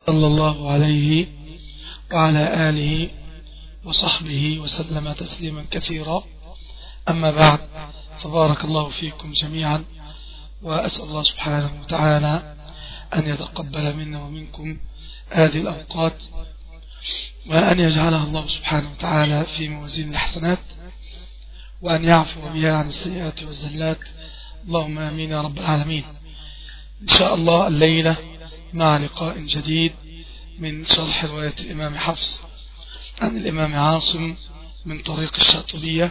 صلى الله عليه وعلى آله وصحبه وسلم تسليما كثيرا أما بعد فبارك الله فيكم جميعا وأسأل الله سبحانه وتعالى أن يتقبل منا ومنكم هذه الأوقات وأن يجعلها الله سبحانه وتعالى في موازين الحسنات وأن يعفو بها عن السيئات والزلات اللهم آمين يا رب العالمين إن شاء الله الليلة مع لقاء جديد من شرح رواية الإمام حفص عن الإمام عاصم من طريق الشاطبية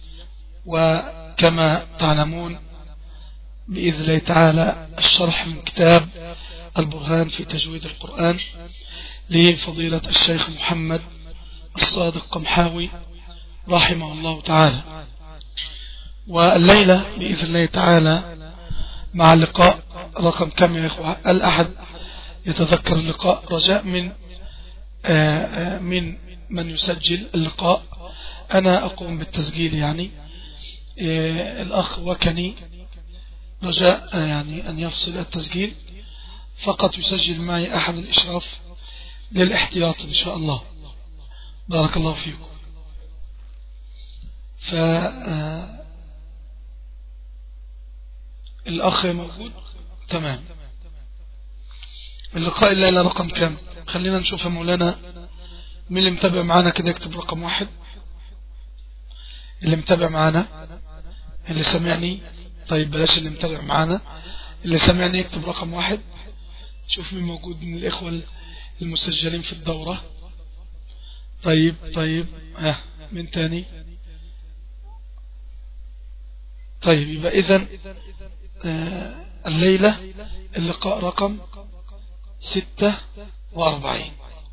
وكما تعلمون بإذن الله تعالى الشرح من كتاب البرهان في تجويد القرآن لفضيلة الشيخ محمد الصادق قمحاوي رحمه الله تعالى والليلة بإذن الله تعالى مع اللقاء رقم كم يا إخوة الأحد يتذكر اللقاء رجاء من آآ آآ من من يسجل اللقاء أنا أقوم بالتسجيل يعني الأخ وكني رجاء يعني أن يفصل التسجيل فقط يسجل معي أحد الإشراف للاحتياط إن شاء الله بارك الله فيكم ف الأخ موجود تمام اللقاء الليلة رقم كم خلينا نشوف يا مولانا مين اللي متابع معانا كده يكتب رقم واحد اللي متابع معانا اللي سمعني طيب بلاش اللي متابع معانا اللي سمعني يكتب رقم واحد شوف مين موجود من الإخوة المسجلين في الدورة طيب طيب ها آه من تاني طيب يبقى إذن آه الليلة اللقاء رقم ستة وأربعين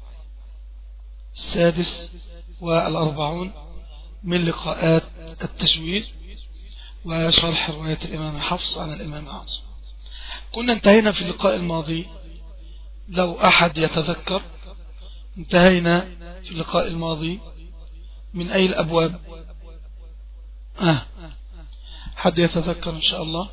السادس والأربعون من لقاءات التجويد وشرح رواية الإمام حفص عن الإمام عاصم كنا انتهينا في اللقاء الماضي لو أحد يتذكر انتهينا في اللقاء الماضي من أي الأبواب آه. حد يتذكر إن شاء الله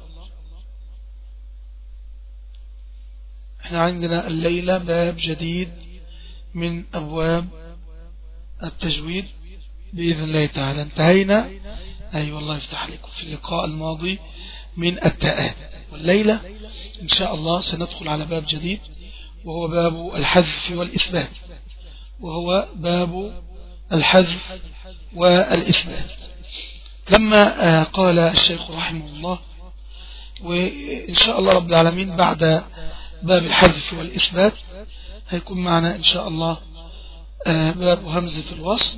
احنا عندنا الليلة باب جديد من أبواب التجويد بإذن الله تعالى انتهينا أي أيوة والله يفتح لكم في اللقاء الماضي من التاءات والليلة إن شاء الله سندخل على باب جديد وهو باب الحذف والإثبات وهو باب الحذف والإثبات لما قال الشيخ رحمه الله وإن شاء الله رب العالمين بعد باب الحذف والإثبات هيكون معنا إن شاء الله باب همزة الوصل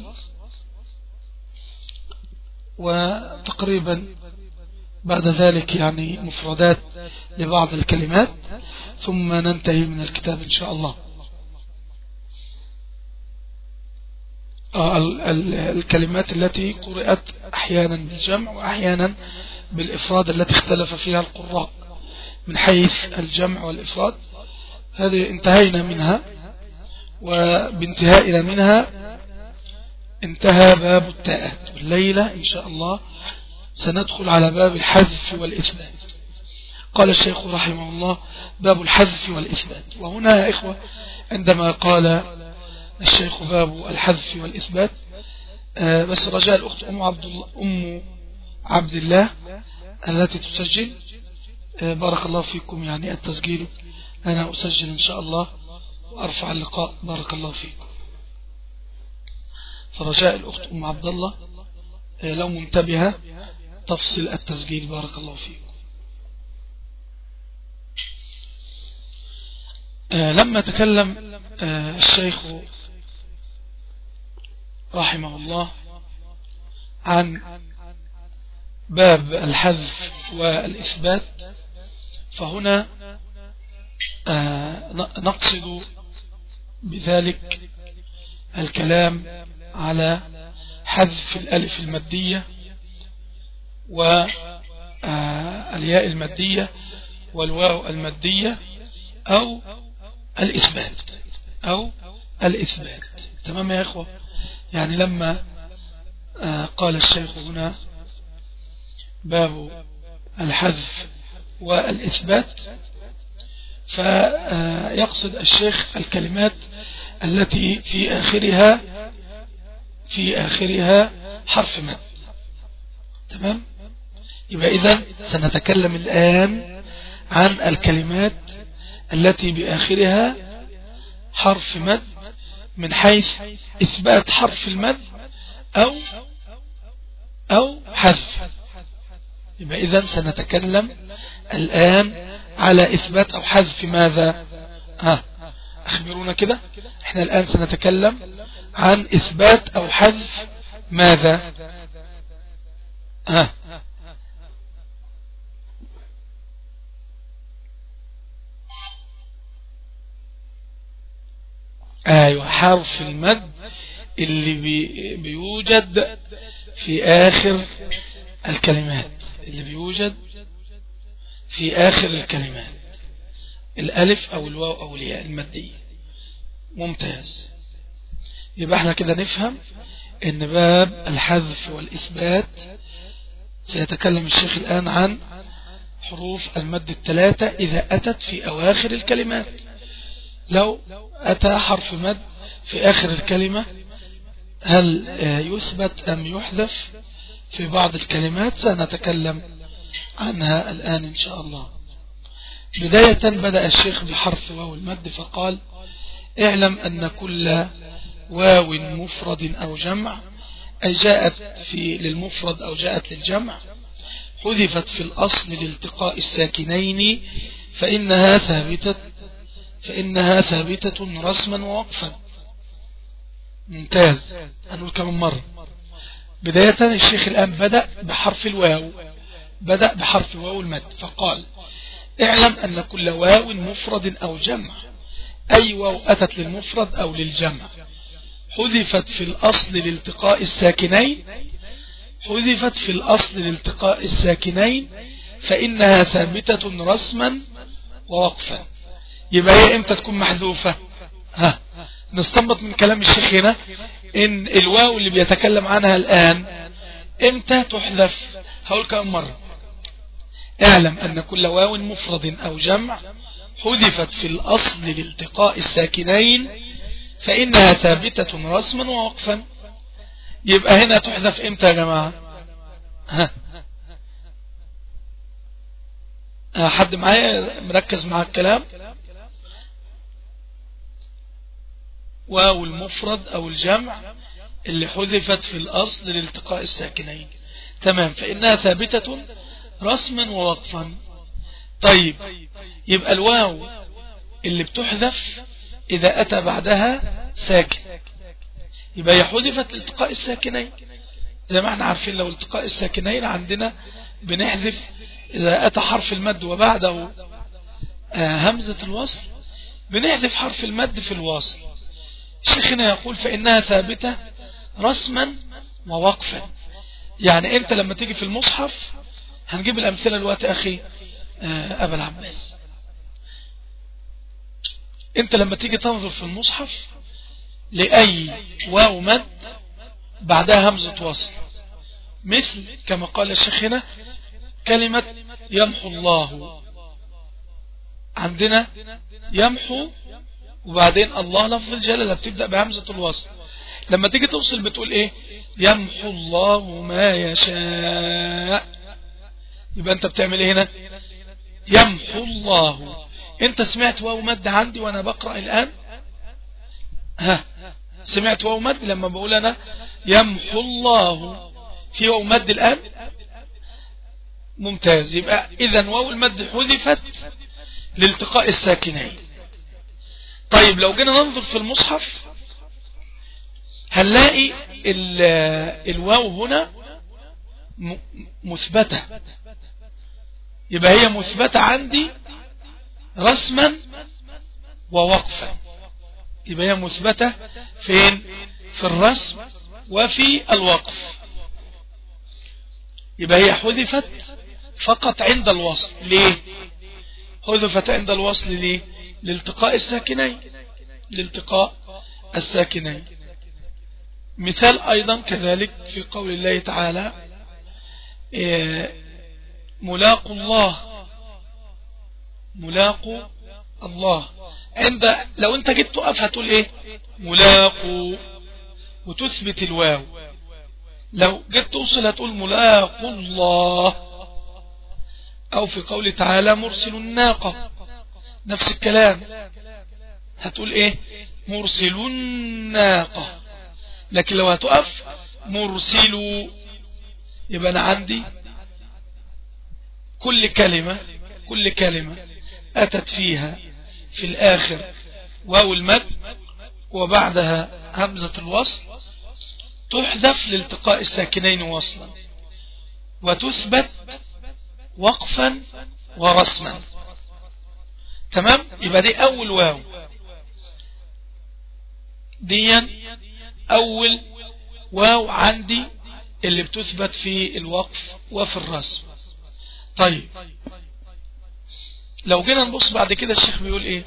وتقريبا بعد ذلك يعني مفردات لبعض الكلمات ثم ننتهي من الكتاب إن شاء الله الكلمات التي قرأت أحيانا بالجمع وأحيانا بالإفراد التي اختلف فيها القراء من حيث الجمع والإفراد هذه انتهينا منها وبانتهائنا منها انتهى باب التاءات والليلة إن شاء الله سندخل على باب الحذف والإثبات قال الشيخ رحمه الله باب الحذف والإثبات وهنا يا إخوة عندما قال الشيخ باب الحذف والإثبات آه بس رجاء الأخت أم عبد الله, أم عبد الله التي تسجل آه بارك الله فيكم يعني التسجيل أنا أسجل إن شاء الله وأرفع اللقاء بارك الله فيكم فرجاء الأخت أم عبد الله آه لو منتبهة تفصل التسجيل بارك الله فيكم لما تكلم الشيخ رحمه الله عن باب الحذف والإثبات فهنا نقصد بذلك الكلام على حذف الألف المادية والياء المادية والواو المادية أو الإثبات أو الإثبات تمام يا إخوة يعني لما قال الشيخ هنا باب الحذف والإثبات فيقصد الشيخ الكلمات التي في آخرها في آخرها حرف مد تمام يبقى إذا سنتكلم الآن عن الكلمات التي بآخرها حرف مد من حيث إثبات حرف المد أو أو حذف يبقى إذا سنتكلم الآن على إثبات أو حذف ماذا ها أخبرونا كده احنا الآن سنتكلم عن إثبات أو حذف ماذا ها ايوه حرف المد اللي بي بيوجد في اخر الكلمات اللي بيوجد في اخر الكلمات الالف او الواو او الياء المادية ممتاز يبقى احنا كده نفهم ان باب الحذف والاثبات سيتكلم الشيخ الان عن حروف المد الثلاثة اذا اتت في اواخر الكلمات لو أتى حرف مد في آخر الكلمة هل يثبت أم يحذف في بعض الكلمات سنتكلم عنها الآن إن شاء الله بداية بدأ الشيخ بحرف واو المد فقال اعلم أن كل واو مفرد أو جمع أي جاءت في للمفرد أو جاءت للجمع حذفت في الأصل لالتقاء الساكنين فإنها ثابتة فإنها ثابتة رسما ووقفا ممتاز هنقول كمان مرة بداية الشيخ الآن بدأ بحرف الواو بدأ بحرف واو المد فقال اعلم أن كل واو مفرد أو جمع أي واو أتت للمفرد أو للجمع حذفت في الأصل لالتقاء الساكنين حذفت في الأصل لالتقاء الساكنين فإنها ثابتة رسما ووقفا يبقى هي امتى تكون محذوفة ها نستنبط من كلام الشيخ هنا ان الواو اللي بيتكلم عنها الان امتى تحذف هقول كم مرة اعلم ان كل واو مفرد او جمع حذفت في الاصل لالتقاء الساكنين فانها ثابتة رسما ووقفا يبقى هنا تحذف امتى يا جماعة ها حد معايا مركز مع الكلام واو المفرد أو الجمع اللي حذفت في الأصل لالتقاء الساكنين تمام فإنها ثابتة رسما ووقفا طيب يبقى الواو اللي بتحذف إذا أتى بعدها ساكن يبقى هي حذفت لالتقاء الساكنين زي ما احنا عارفين لو التقاء الساكنين عندنا بنحذف إذا أتى حرف المد وبعده همزة الوصل بنحذف حرف المد في الوصل شيخنا يقول فإنها ثابتة رسما ووقفا يعني انت لما تيجي في المصحف هنجيب الأمثلة الوقت أخي أبا العباس انت لما تيجي تنظر في المصحف لأي واو مد بعدها همزة وصل مثل كما قال الشيخ هنا كلمة يمحو الله عندنا يمحو وبعدين الله لفظ الجلالة بتبدأ بهمزة الوصل لما تيجي توصل بتقول ايه يمحو الله ما يشاء يبقى انت بتعمل ايه هنا يمحو الله انت سمعت واو مد عندي وانا بقرأ الان ها سمعت واو مد لما بقول انا يمحو الله في واو مد الان ممتاز يبقى اذا واو المد حذفت لالتقاء الساكنين طيب لو جينا ننظر في المصحف هنلاقي الواو هنا مثبتة يبقى هي مثبتة عندي رسما ووقفا يبقى هي مثبتة فين في الرسم وفي الوقف يبقى هي حذفت فقط عند الوصل ليه حذفت عند الوصل ليه لالتقاء الساكنين لالتقاء الساكنين مثال أيضا كذلك في قول الله تعالى ملاق الله ملاق الله عند لو انت جيت تقف هتقول ايه ملاقو وتثبت الواو لو جيت توصل هتقول ملاقو الله او في قول تعالى مرسل الناقة نفس الكلام هتقول ايه مرسل الناقة لكن لو هتقف مرسلوا يبقى انا عندي كل كلمة كل كلمة أتت فيها في الآخر واو المد وبعدها همزة الوصل تحذف لالتقاء الساكنين وصلا وتثبت وقفا ورسما تمام يبقى دي أول واو ديا أول واو عندي اللي بتثبت في الوقف وفي الرسم طيب لو جينا نبص بعد كده الشيخ بيقول ايه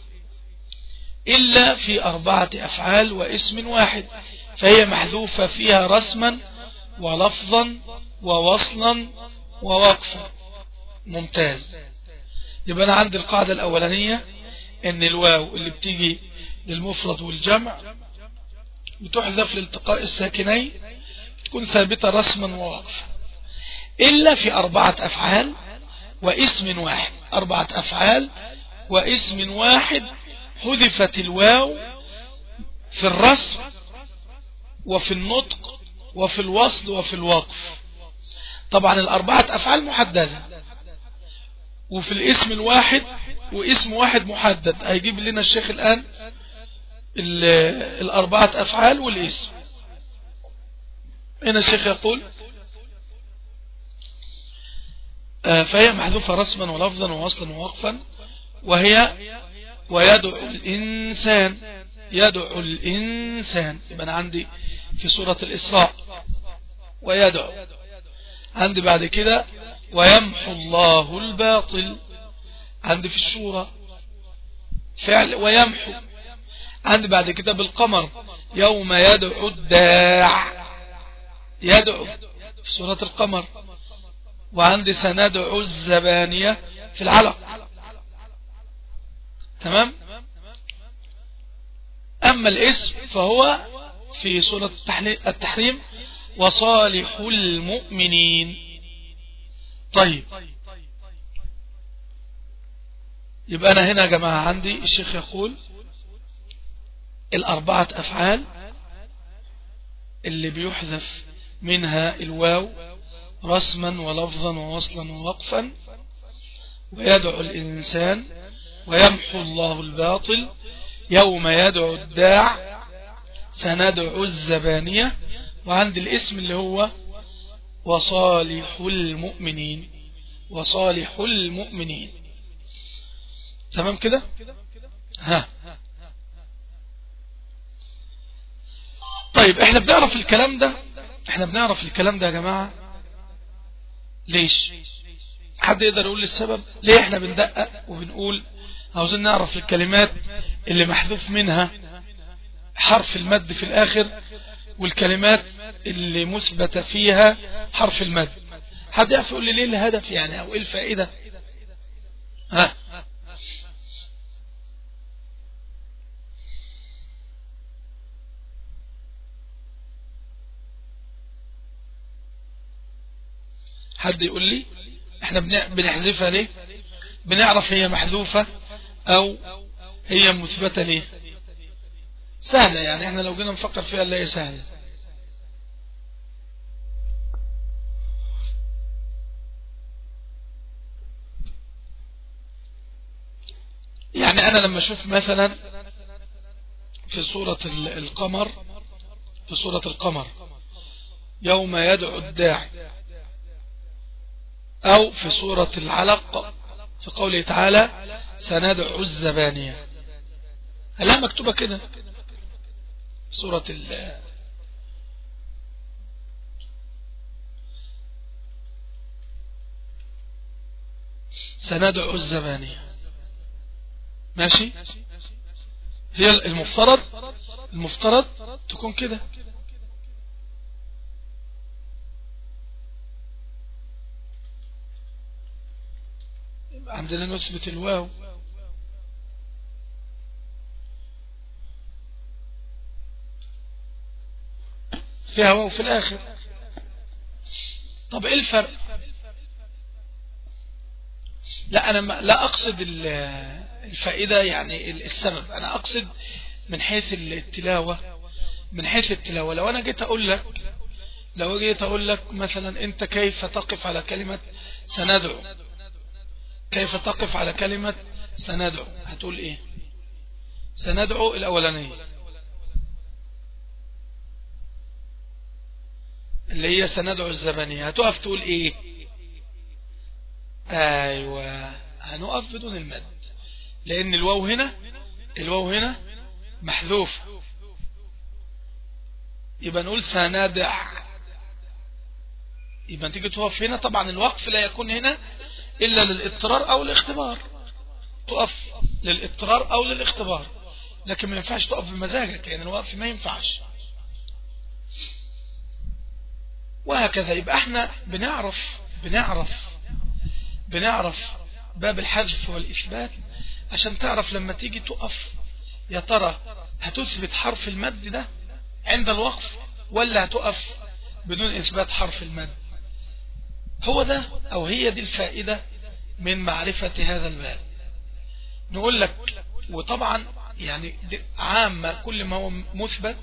إلا في أربعة أفعال واسم واحد فهي محذوفة فيها رسما ولفظا ووصلا ووقفا ممتاز يبقى أنا عندي القاعدة الأولانية ان الواو اللي بتيجي للمفرد والجمع بتحذف لالتقاء الساكنين تكون ثابتة رسما ووقفا إلا في أربعة أفعال واسم واحد أربعة أفعال واسم واحد حذفت الواو في الرسم وفي النطق وفي الوصل وفي الوقف طبعا الأربعة أفعال محددة وفي الاسم الواحد واسم واحد محدد هيجيب لنا الشيخ الآن الأربعة أفعال والاسم هنا الشيخ يقول آه، فهي محذوفة رسما ولفظا ووصلا ووقفا وهي ويدعو الإنسان يدعو الإنسان يبقى أنا عندي في سورة الإسراء ويدعو عندي بعد كده ويمحو الله الباطل عندي في الشورى فعل ويمحو عندي بعد كده بالقمر يوم يدعو الداع يدعو في سورة القمر وعندي سندعو الزبانية في العلق تمام أما الاسم فهو في سورة التحريم وصالح المؤمنين طيب يبقى أنا هنا يا جماعة عندي الشيخ يقول الأربعة أفعال اللي بيحذف منها الواو رسما ولفظا ووصلا ووقفا ويدعو الإنسان ويمحو الله الباطل يوم يدعو الداع سندعو الزبانية وعند الاسم اللي هو وصالح المؤمنين وصالح المؤمنين تمام كده ها طيب احنا بنعرف الكلام ده احنا بنعرف الكلام ده يا جماعة ليش حد يقدر يقول لي السبب ليه احنا بندقق وبنقول عاوزين نعرف الكلمات اللي محذوف منها حرف المد في الاخر والكلمات اللي مثبت فيها حرف المد حد يعرف يقول لي ليه الهدف يعني او ايه الفائدة ها حد يقول لي احنا بنحذفها ليه بنعرف هي محذوفة او هي مثبتة ليه سهلة يعني احنا لو جينا نفكر فيها لا هي سهلة يعني انا لما اشوف مثلا في سورة القمر في سورة القمر يوم يدعو الداعي أو في سورة العلق في قوله تعالى سندعو الزبانية هل مكتوبة كده سورة ال سندعو الزبانية ماشي هي المفترض المفترض تكون كده عندنا نثبت الواو فيها واو في الآخر طب ايه الفرق لا أنا ما لا أقصد الفائدة يعني السبب أنا أقصد من حيث التلاوة من حيث التلاوة لو أنا جيت أقول لك لو جيت أقول لك مثلا أنت كيف تقف على كلمة سندعو كيف تقف على كلمة سندعو هتقول إيه سندعو الأولانية اللي هي سندعو الزمنية هتقف تقول إيه أيوة هنقف بدون المد لأن الواو هنا الواو هنا محذوف يبقى نقول سندع يبقى تيجي تقف هنا طبعا الوقف لا يكون هنا إلا للاضطرار أو الاختبار تقف للاضطرار أو للاختبار لكن ما ينفعش تقف بمزاجك يعني الوقف ما ينفعش وهكذا يبقى احنا بنعرف بنعرف بنعرف باب الحذف والإثبات عشان تعرف لما تيجي تقف يا ترى هتثبت حرف المد ده عند الوقف ولا هتقف بدون إثبات حرف المد هو ده أو هي دي الفائدة من معرفة هذا الباب نقول لك وطبعا يعني عامة كل ما هو مثبت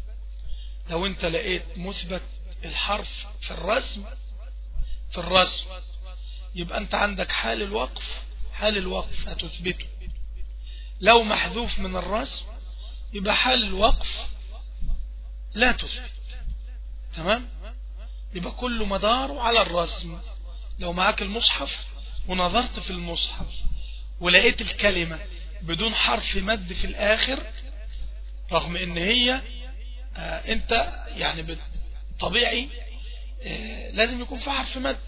لو انت لقيت مثبت الحرف في الرسم في الرسم يبقى انت عندك حال الوقف حال الوقف هتثبته لو محذوف من الرسم يبقى حال الوقف لا تثبت تمام يبقى كل مداره على الرسم لو معاك المصحف ونظرت في المصحف ولقيت الكلمة بدون حرف مد في الآخر رغم ان هي آه انت يعني طبيعي آه لازم يكون في حرف مد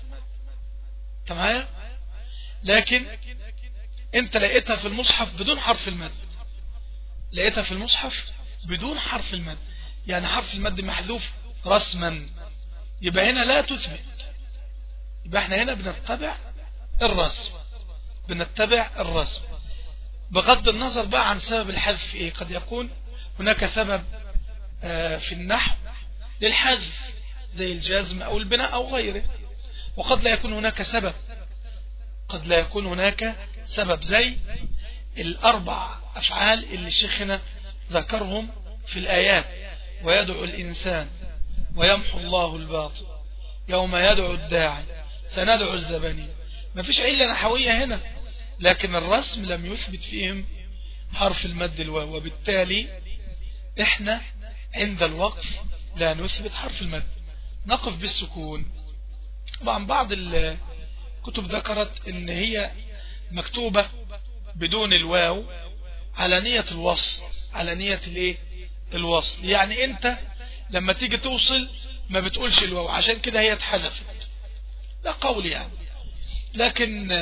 تمام لكن انت لقيتها في المصحف بدون حرف المد لقيتها في المصحف بدون حرف المد يعني حرف المد محذوف رسما يبقى هنا لا تثبت يبقى احنا هنا بنتبع الرسم بنتبع الرسم بغض النظر بقى عن سبب الحذف ايه قد يكون هناك سبب آه في النحو للحذف زي الجزم او البناء او غيره وقد لا يكون هناك سبب قد لا يكون هناك سبب زي الأربع أفعال اللي شيخنا ذكرهم في الآيات ويدعو الإنسان ويمحو الله الباطل يوم يدعو الداعي سندعو الزباني ما فيش علة نحوية هنا لكن الرسم لم يثبت فيهم حرف المد الواو وبالتالي احنا عند الوقف لا نثبت حرف المد نقف بالسكون طبعا بعض الكتب ذكرت ان هي مكتوبة بدون الواو على نية الوصل على نية الايه الوصل يعني انت لما تيجي توصل ما بتقولش الواو عشان كده هي اتحذفت لا قول يعني لكن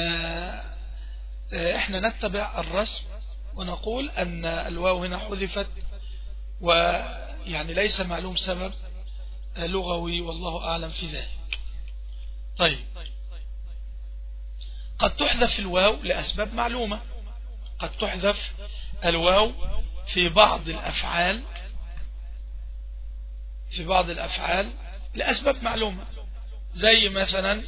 احنا نتبع الرسم ونقول ان الواو هنا حذفت ويعني ليس معلوم سبب لغوي والله اعلم في ذلك طيب قد تحذف الواو لأسباب معلومة قد تحذف الواو في بعض الأفعال في بعض الأفعال لأسباب معلومة زي مثلا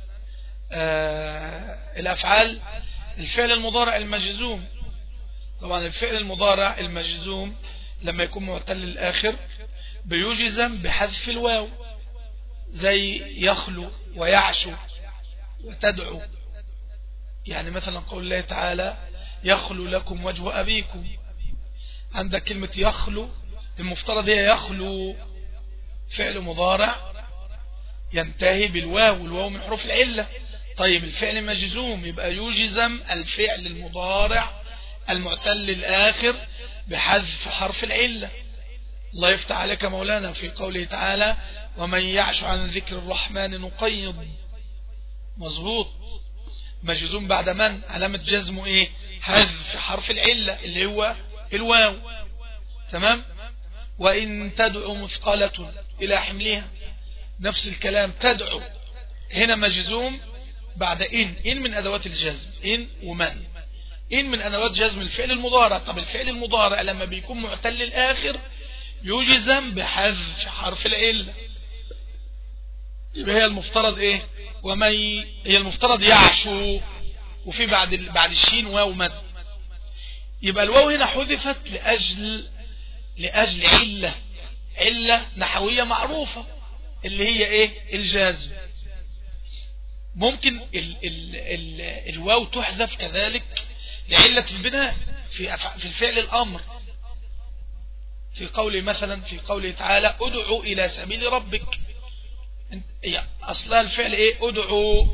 آه الأفعال الفعل المضارع المجزوم طبعا الفعل المضارع المجزوم لما يكون معتل الآخر بيجزم بحذف الواو زي يخلو ويعشو وتدعو يعني مثلا قول الله تعالى يخلو لكم وجه أبيكم عندك كلمة يخلو المفترض هي يخلو فعل مضارع ينتهي بالواو والواو من حروف العلة طيب الفعل مجزوم يبقى يجزم الفعل المضارع المعتل الآخر بحذف حرف العلة الله يفتح عليك مولانا في قوله تعالى ومن يعش عن ذكر الرحمن نقيض مظبوط مجزوم بعد من علامة جزمه ايه حذف حرف العلة اللي هو الواو تمام وإن تدعو مثقلة إلى حملها نفس الكلام تدعو هنا مجزوم بعد إن إن من أدوات الجزم إن ومن إن من أدوات جزم الفعل المضارع طب الفعل المضارع لما بيكون معتل الآخر يجزم بحذف حرف العلة يبقى هي المفترض ايه ومن هي المفترض يعشو وفي بعد بعد الشين واو مد يبقى الواو هنا حذفت لأجل لأجل علة علة نحوية معروفة اللي هي ايه الجازم ممكن ال ال ال الواو تحذف كذلك لعلة البناء في في الفعل الأمر في قوله مثلا في قوله تعالى ادعو إلى سبيل ربك أصلها الفعل إيه ادعو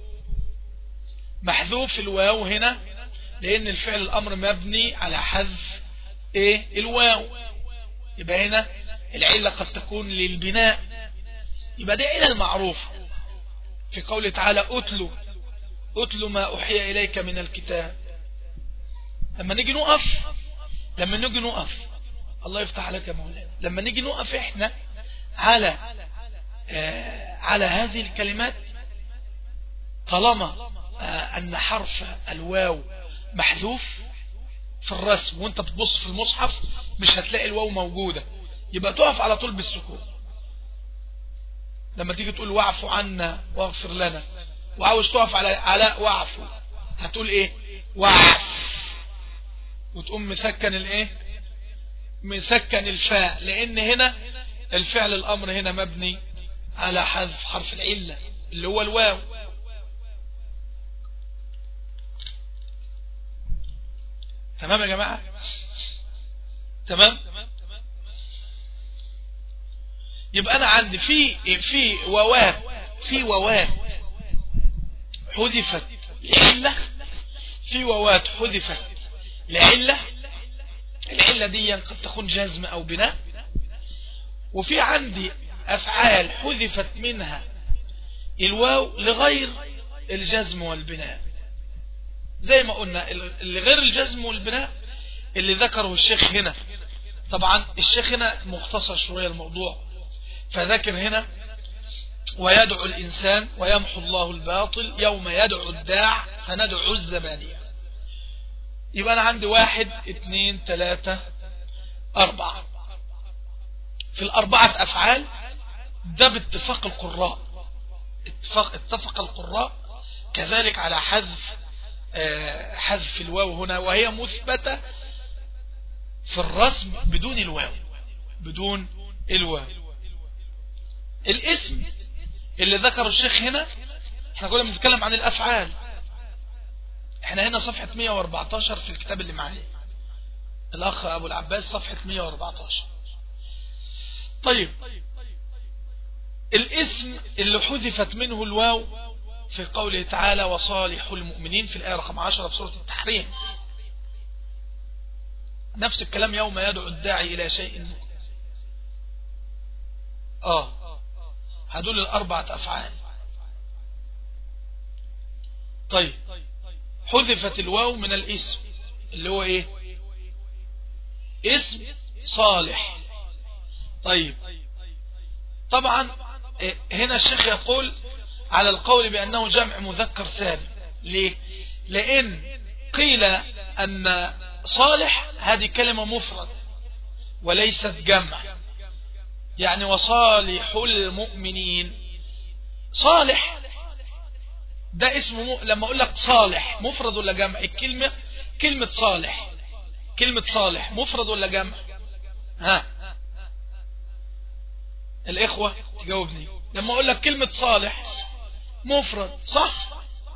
محذوف الواو هنا لأن الفعل الأمر مبني على حذف إيه الواو يبقى هنا العلة قد تكون للبناء يبقى دي علة المعروفة في قوله تعالى أتلو أتلو ما أحيى إليك من الكتاب لما نيجي نقف لما نيجي نقف الله يفتح عليك يا مولانا لما نيجي نقف احنا على آه على هذه الكلمات طالما آه أن حرف الواو محذوف في الرسم وانت بتبص في المصحف مش هتلاقي الواو موجودة يبقى تقف على طول بالسكون لما تيجي تقول واعفو عنا واغفر لنا وعاوز تقف على على واعفو هتقول ايه واعف وتقوم مسكن الايه مسكن الفاء لان هنا الفعل الامر هنا مبني على حذف حرف العلة اللي هو الواو تمام يا جماعة تمام يبقى انا عندي في في ووات في ووات حذفت لعلة في ووات حذفت لعلة العلة دي قد تكون جزم او بناء وفي عندي افعال حذفت منها الواو لغير الجزم والبناء زي ما قلنا اللي غير الجزم والبناء اللي ذكره الشيخ هنا طبعا الشيخ هنا مختصر شوية الموضوع فذكر هنا ويدعو الإنسان ويمحو الله الباطل يوم يدعو الداع سندعو الزبانية يبقى أنا عندي واحد اثنين ثلاثة أربعة في الأربعة أفعال ده باتفاق القراء اتفاق, اتفق القراء كذلك على حذف آه حذف الواو هنا وهي مثبتة في الرسم بدون الواو بدون الواو الاسم اللي ذكر الشيخ هنا احنا كنا بنتكلم عن الافعال احنا هنا صفحة 114 في الكتاب اللي معايا الاخ ابو العباس صفحة 114 طيب الاسم اللي حذفت منه الواو في قوله تعالى وصالح المؤمنين في الآية رقم 10 في سورة التحريم نفس الكلام يوم يدعو الداعي إلى شيء آه هدول الأربعة أفعال طيب حذفت الواو من الاسم اللي هو ايه اسم صالح طيب طبعا هنا الشيخ يقول على القول بأنه جمع مذكر سالم ليه لأن قيل أن صالح هذه كلمة مفرد وليست جمع يعني وصالح المؤمنين صالح ده اسمه لما اقول لك صالح مفرد ولا جمع الكلمة كلمة صالح كلمة صالح مفرد ولا جمع ها الاخوة تجاوبني لما اقول لك كلمة صالح مفرد صح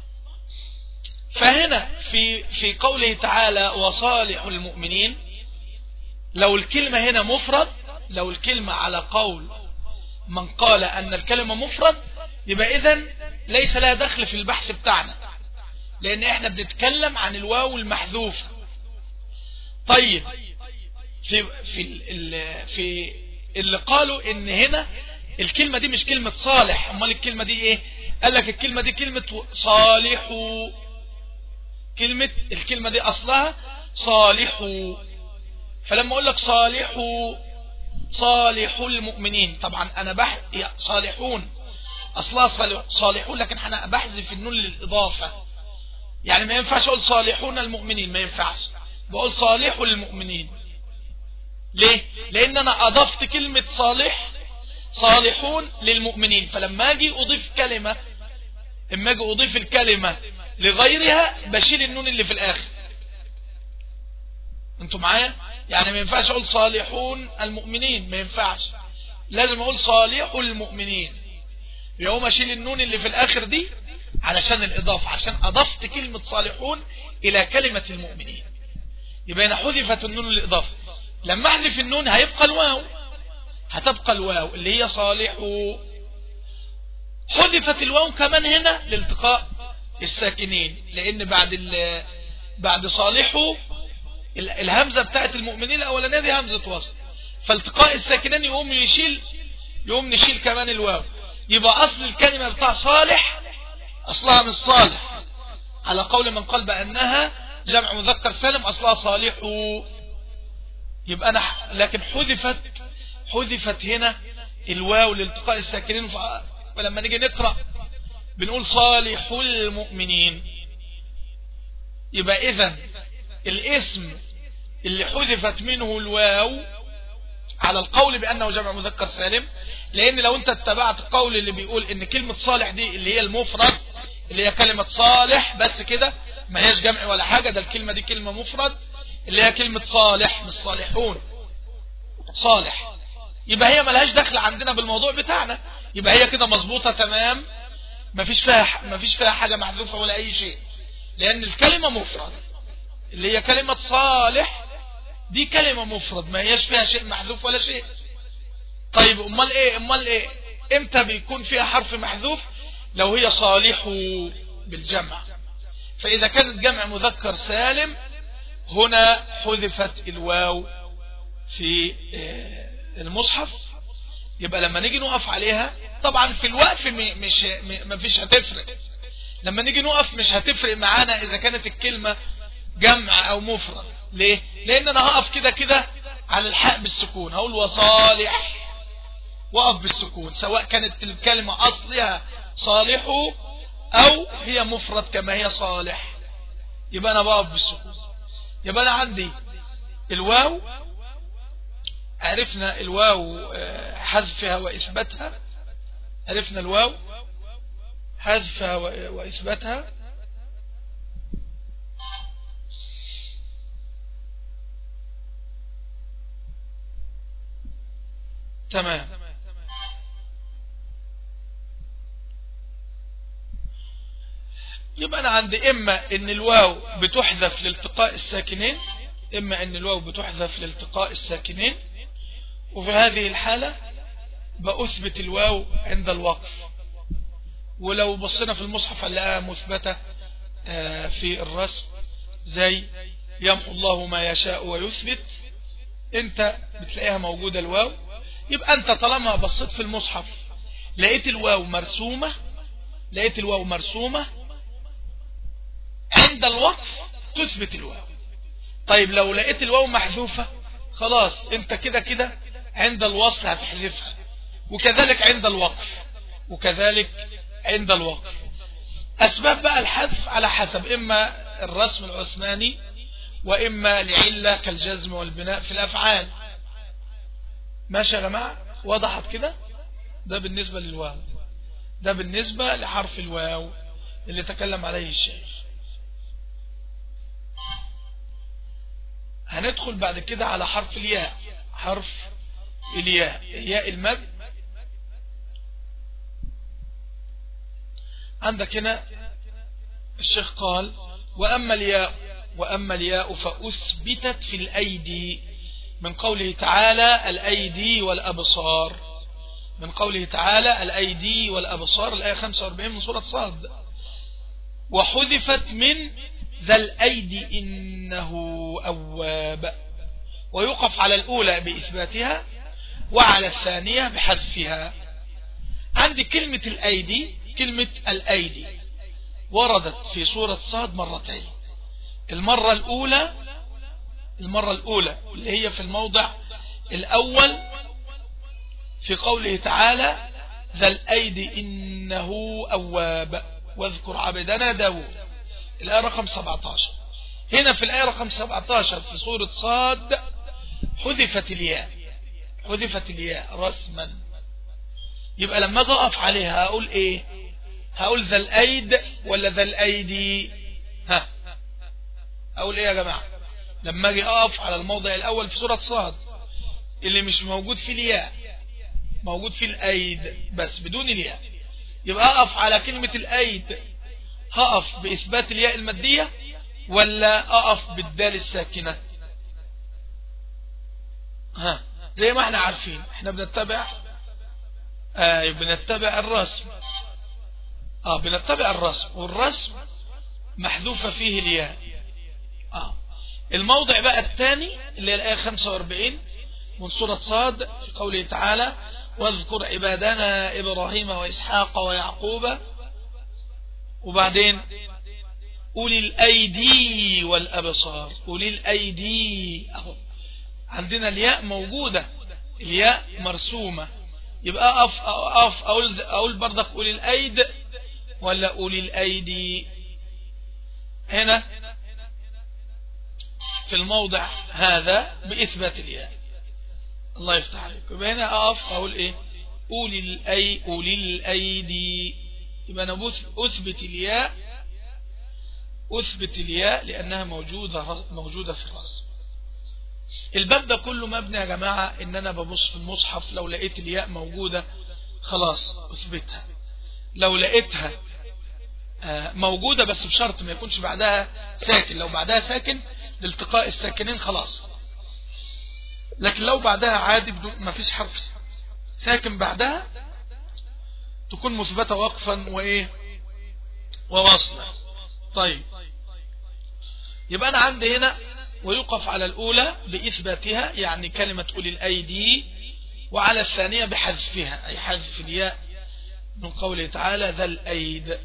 فهنا في في قوله تعالى وصالح المؤمنين لو الكلمة هنا مفرد لو الكلمة على قول من قال أن الكلمة مفرد يبقى إذن ليس لها دخل في البحث بتاعنا لأن إحنا بنتكلم عن الواو المحذوفة طيب في في في اللي قالوا إن هنا الكلمة دي مش كلمة صالح أمال الكلمة دي إيه قال لك الكلمة دي كلمة صالح كلمة الكلمة دي أصلها صالح فلما أقول لك صالح صالح المؤمنين طبعا أنا بحث صالحون أصلها صالحون لكن أنا بحذف النون للإضافة يعني ما ينفعش أقول صالحون المؤمنين ما ينفعش بقول صالح المؤمنين ليه لان انا اضفت كلمة صالح صالحون للمؤمنين فلما اجي اضيف كلمة اما اجي اضيف الكلمة لغيرها بشيل النون اللي في الاخر انتوا معايا يعني ما ينفعش اقول صالحون المؤمنين ما ينفعش لازم اقول صالح المؤمنين يوم اشيل النون اللي في الاخر دي علشان الاضافة عشان اضفت كلمة صالحون الى كلمة المؤمنين يبقى هنا حذفت النون الاضافة لما احذف النون هيبقى الواو هتبقى الواو اللي هي صالح حذفت الواو كمان هنا لالتقاء الساكنين لان بعد بعد صالحه الهمزة بتاعت المؤمنين الاولانيه دي همزة وصل فالتقاء الساكنين يقوم يشيل يقوم نشيل كمان الواو يبقى اصل الكلمة بتاع صالح اصلها من صالح على قول من قال بانها جمع مذكر سالم اصلها صالح يبقى انا لكن حذفت حذفت هنا الواو لالتقاء الساكنين فلما نيجي نقرأ بنقول صالح المؤمنين يبقى اذا الاسم اللي حذفت منه الواو على القول بأنه جمع مذكر سالم لأن لو أنت اتبعت القول اللي بيقول إن كلمة صالح دي اللي هي المفرد اللي هي كلمة صالح بس كده ما هيش جمع ولا حاجة ده الكلمة دي كلمة مفرد اللي هي كلمة صالح مش صالحون صالح يبقى هي ملهاش دخل عندنا بالموضوع بتاعنا يبقى هي كده مظبوطة تمام ما فيش فيها ما فيش فيها حاجة محذوفة ولا أي شيء لأن الكلمة مفرد اللي هي كلمة صالح دي كلمة مفرد ما هيش فيها شيء محذوف ولا شيء طيب امال ايه امال ايه امتى بيكون فيها حرف محذوف لو هي صالح بالجمع فاذا كانت جمع مذكر سالم هنا حذفت الواو في المصحف يبقى لما نيجي نقف عليها طبعا في الوقف مش ما فيش هتفرق لما نيجي نقف مش هتفرق معانا اذا كانت الكلمة جمع او مفرد ليه لان انا هقف كده كده على الحاء بالسكون هقول وصالح وقف بالسكون سواء كانت الكلمة اصلها صالح او هي مفرد كما هي صالح يبقى انا بقف بالسكون يبقى انا عندي الواو عرفنا الواو حذفها واثباتها عرفنا الواو حذفها واثباتها تمام يبقى أنا عندي إما إن الواو بتحذف لالتقاء الساكنين إما إن الواو بتحذف لالتقاء الساكنين وفي هذه الحالة بأثبت الواو عند الوقف ولو بصينا في المصحف هنلاقيها مثبتة في الرسم زي يمحو الله ما يشاء ويثبت انت بتلاقيها موجودة الواو يبقى انت طالما بصيت في المصحف لقيت الواو مرسومة لقيت الواو مرسومة عند الوقف تثبت الواو طيب لو لقيت الواو محذوفة خلاص انت كده كده عند الوصل هتحذفها وكذلك عند الوقف وكذلك عند الوقف اسباب بقى الحذف على حسب اما الرسم العثماني واما لعلة كالجزم والبناء في الافعال ماشي يا جماعة وضحت كده ده بالنسبة للواو ده بالنسبة لحرف الواو اللي تكلم عليه الشيخ هندخل بعد كده على حرف الياء حرف الياء ياء المد عندك هنا الشيخ قال وأما الياء وأما الياء فأثبتت في الأيدي من قوله تعالى الأيدي والأبصار من قوله تعالى الأيدي والأبصار الآية 45 من سورة صاد وحذفت من ذا الأيدي إنه أواب ويوقف على الأولى بإثباتها وعلى الثانية بحذفها عندي كلمة الأيدي كلمة الأيدي وردت في سورة صاد مرتين المرة الأولى المرة الأولى اللي هي في الموضع الأول في قوله تعالى ذا الأيدي إنه أواب واذكر عبدنا داود الآية رقم 17 هنا في الآية رقم 17 في سورة صاد حذفت الياء حذفت الياء رسما يبقى لما اجي اقف عليها اقول ايه هقول ذا الايد ولا ذا الايدي ها اقول ايه يا جماعة لما اجي اقف على الموضع الاول في سورة صاد اللي مش موجود فيه الياء موجود فيه الايد بس بدون الياء يبقى اقف على كلمة الايد هقف باثبات الياء المادية ولا اقف بالدال الساكنة ها زي ما احنا عارفين احنا بنتبع آه بنتبع الرسم اه بنتبع الرسم والرسم محذوفة فيه الياء اه الموضع بقى الثاني اللي هي الآية 45 من سورة صاد في قوله تعالى واذكر عبادنا إبراهيم وإسحاق ويعقوب وبعدين أولي الأيدي والأبصار أولي الأيدي أهو عندنا الياء موجودة الياء مرسومة يبقى أقف أقف أقول, أقول برضك أولي الأيد ولا أولي الأيدي هنا في الموضع هذا بإثبات الياء الله يفتح عليك يبقى هنا أقف أقول إيه أولي الأي أولي الأيدي يبقى أنا أثبت الياء أثبت الياء لأنها موجودة موجودة في الرسم الباب ده كله مبني يا جماعة إن أنا ببص في المصحف لو لقيت الياء موجودة خلاص أثبتها لو لقيتها موجودة بس بشرط ما يكونش بعدها ساكن لو بعدها ساكن لالتقاء الساكنين خلاص لكن لو بعدها عادي ما فيش حرف ساكن بعدها تكون مثبتة وقفا وإيه ووصلا طيب يبقى أنا عندي هنا ويوقف على الأولى بإثباتها يعني كلمة أولي الأيدي وعلى الثانية بحذفها أي حذف الياء من قوله تعالى ذا الأيد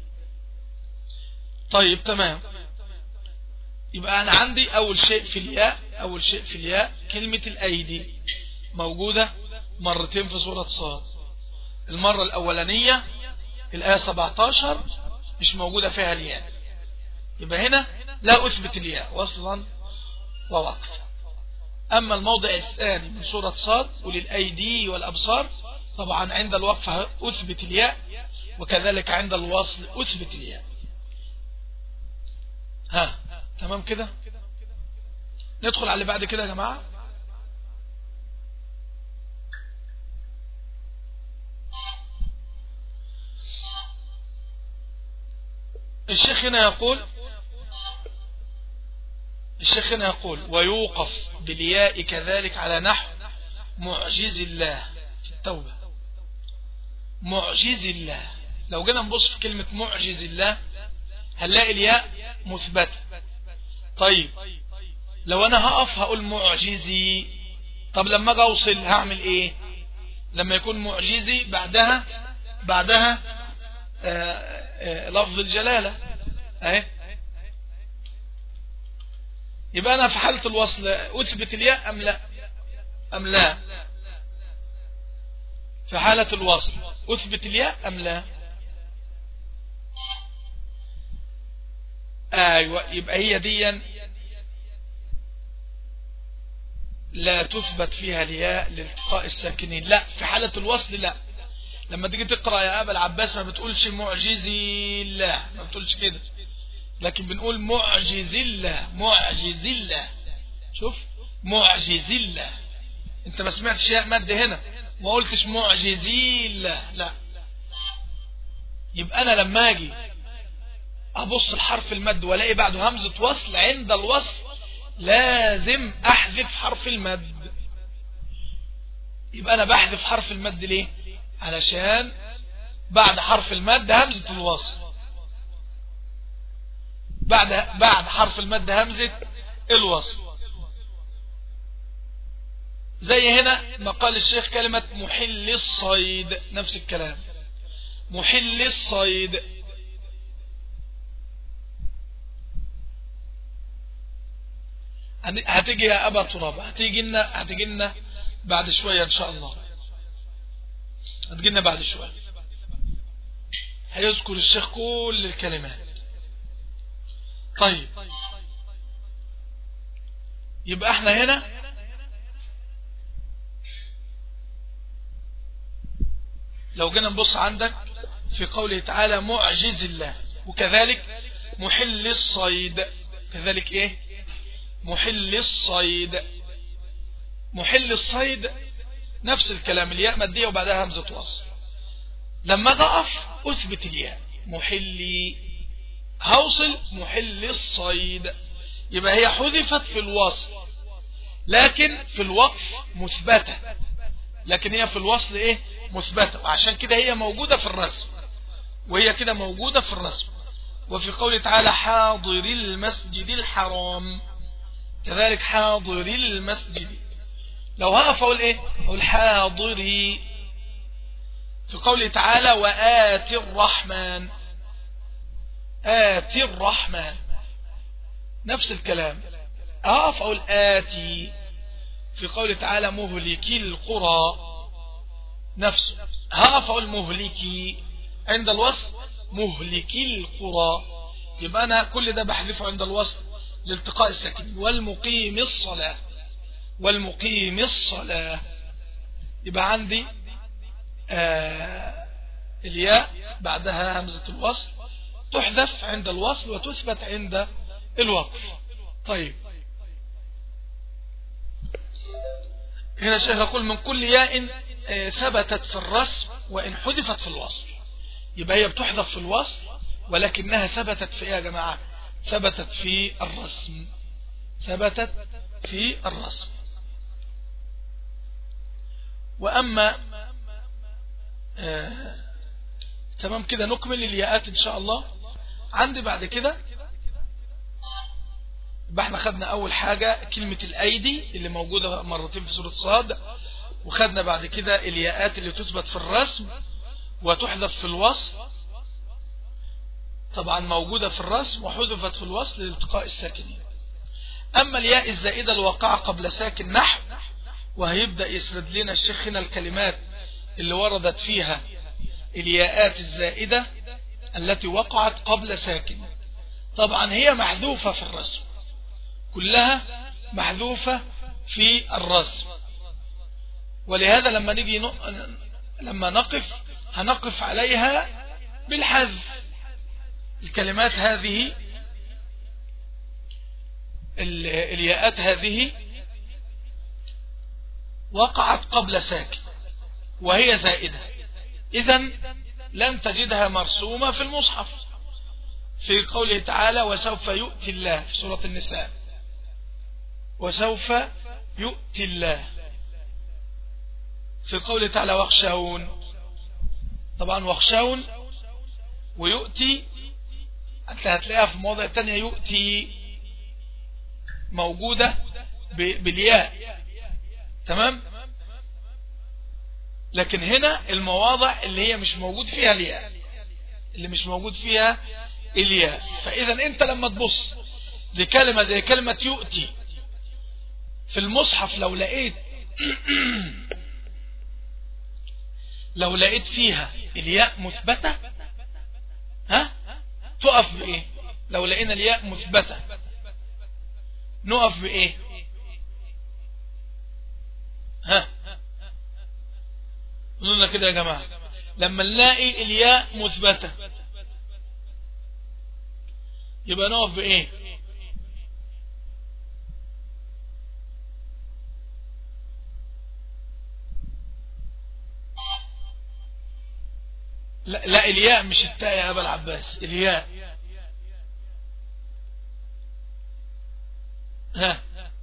طيب تمام يبقى أنا عندي أول شيء في الياء أول شيء في الياء كلمة الأيدي موجودة مرتين في سورة صاد المرة الأولانية الآية 17 مش موجودة فيها الياء يبقى هنا لا أثبت الياء وصلا ووقف أما الموضع الثاني من سورة صاد وللأيدي والأبصار طبعا عند الوقف أثبت الياء وكذلك عند الوصل أثبت الياء ها تمام كده ندخل على اللي بعد كده يا جماعة الشيخ هنا يقول الشيخ هنا يقول ويوقف بالياء كذلك على نحو معجز الله في التوبة معجز الله لو جينا نبص في كلمة معجز الله هنلاقي الياء مثبتة طيب لو انا هقف هقول معجزي طب لما اجي اوصل هعمل ايه لما يكون معجزي بعدها بعدها آآ آآ لفظ الجلالة اهي يبقى انا في حالة الوصل اثبت الياء ام لا ام لا في حالة الوصل اثبت الياء ام لا ايوه يبقى هي ديا لا تثبت فيها الياء لالتقاء الساكنين لا في حالة الوصل لا لما تيجي تقرأ يا أبا العباس ما بتقولش معجزي الله ما بتقولش كده لكن بنقول معجز الله معجز الله شوف معجز الله انت ما سمعتش ياء مد هنا ما قلتش معجزي الله لا يبقى انا لما اجي ابص الحرف المد والاقي بعده همزة وصل عند الوصل لازم احذف حرف المد يبقى انا بحذف حرف المد ليه علشان بعد حرف المد همزة الوصل بعد بعد حرف المد همزة الوصل زي هنا ما قال الشيخ كلمة محل الصيد نفس الكلام محل الصيد هتيجي يا أبا تراب هتيجي لنا هتيجي لنا بعد شوية إن شاء الله هتيجي لنا بعد شوية هيذكر الشيخ كل الكلمات طيب يبقى احنا هنا لو جينا نبص عندك في قوله تعالى معجز الله وكذلك محل الصيد كذلك ايه محل الصيد محل الصيد نفس الكلام الياء مادية وبعدها همزة وصل لما تقف أثبت الياء محلي هوصل محل الصيد يبقى هي حذفت في الوصل لكن في الوقف مثبتة لكن هي في الوصل ايه مثبتة وعشان كده هي موجودة في الرسم وهي كده موجودة في الرسم وفي قوله تعالى حاضر المسجد الحرام كذلك حاضر المسجد لو هقف اقول ايه اقول حاضري في قوله تعالى وآتي الرحمن آتي الرحمن نفس الكلام أقف أقول آتي في قوله تعالى مهلكي القرى نفسه هقف أقول مهلكي عند الوصل مهلكي القرى يبقى أنا كل ده بحذفه عند الوصل لالتقاء الساكن والمقيم الصلاة والمقيم الصلاة يبقى عندي آه الياء بعدها همزة الوصل تحذف عند الوصل وتثبت عند الوقف طيب هنا الشيخ يقول من كل ياء آه، ثبتت في الرسم وإن حذفت في الوصل يبقى هي بتحذف في الوصل ولكنها ثبتت في ايه يا جماعة ثبتت في الرسم ثبتت في الرسم وأما آه تمام كده نكمل الياءات إن شاء الله عندي بعد كده يبقى احنا خدنا أول حاجة كلمة الأيدي اللي موجودة مرتين في سورة صاد وخدنا بعد كده الياءات اللي تثبت في الرسم وتحذف في الوصل طبعا موجودة في الرسم وحذفت في الوصل لالتقاء الساكنين أما الياء الزائدة الواقعة قبل ساكن نحو وهيبدأ يسرد لنا الشيخ هنا الكلمات اللي وردت فيها الياءات الزائدة التي وقعت قبل ساكن طبعا هي محذوفة في الرسم كلها محذوفة في الرسم ولهذا لما نجي ن... لما نقف هنقف عليها بالحذف الكلمات هذه الياءات هذه وقعت قبل ساكن وهي زائدة إذا لن تجدها مرسومة في المصحف في قوله تعالى وسوف يؤتي الله في سورة النساء وسوف يؤتي الله في قوله تعالى واخشون طبعا واخشون ويؤتي أنت هتلاقيها في مواضع تانية يؤتي موجودة بالياء تمام لكن هنا المواضع اللي هي مش موجود فيها الياء اللي مش موجود فيها الياء فإذا أنت لما تبص لكلمة زي كلمة يؤتي في المصحف لو لقيت لو لقيت فيها الياء مثبتة ها تقف بإيه لو لقينا الياء مثبتة نقف بإيه ها قلنا كده يا جماعة لما نلاقي الياء مثبتة يبقى نقف بإيه لا, لا الياء مش التاء يا أبا العباس الياء ها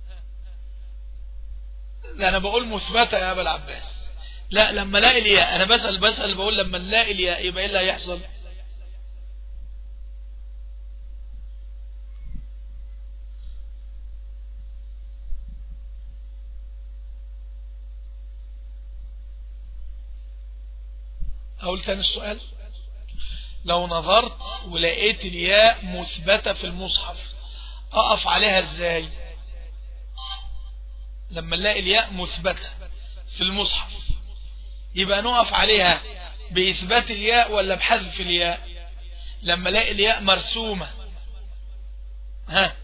لا أنا بقول مثبتة يا أبا العباس لا لما لاقي الياء أنا بسأل بسأل بقول لما نلاقي الياء يبقى إيه اللي هيحصل أقول ثاني السؤال لو نظرت ولقيت الياء مثبتة في المصحف أقف عليها إزاي لما نلاقي الياء مثبتة في المصحف يبقى نقف عليها بإثبات الياء ولا بحذف الياء لما الاقي الياء مرسومة ها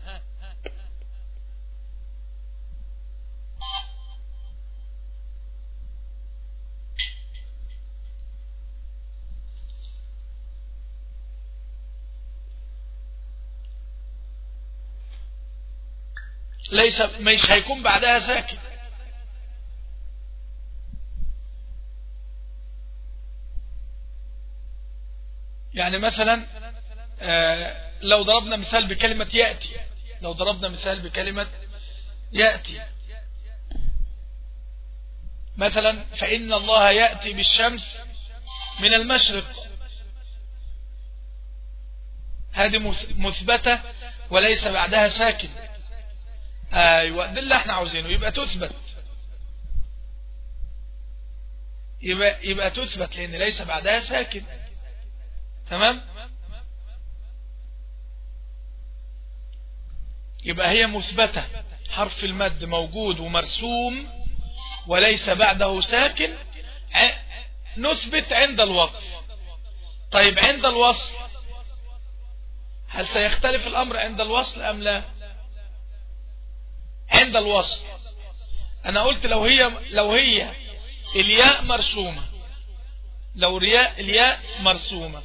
ليس مش هيكون بعدها ساكن يعني مثلا آه، لو ضربنا مثال بكلمة يأتي لو ضربنا مثال بكلمة يأتي مثلا فإن الله يأتي بالشمس من المشرق هذه مثبتة وليس بعدها ساكن ايوه ده اللي احنا عاوزينه يبقى تثبت يبقى, يبقى تثبت لان ليس بعدها ساكن تمام يبقى هي مثبتة حرف المد موجود ومرسوم وليس بعده ساكن نثبت عند الوقف طيب عند الوصل هل سيختلف الأمر عند الوصل أم لا عند الوصل أنا قلت لو هي لو هي الياء مرسومة لو رياء الياء مرسومة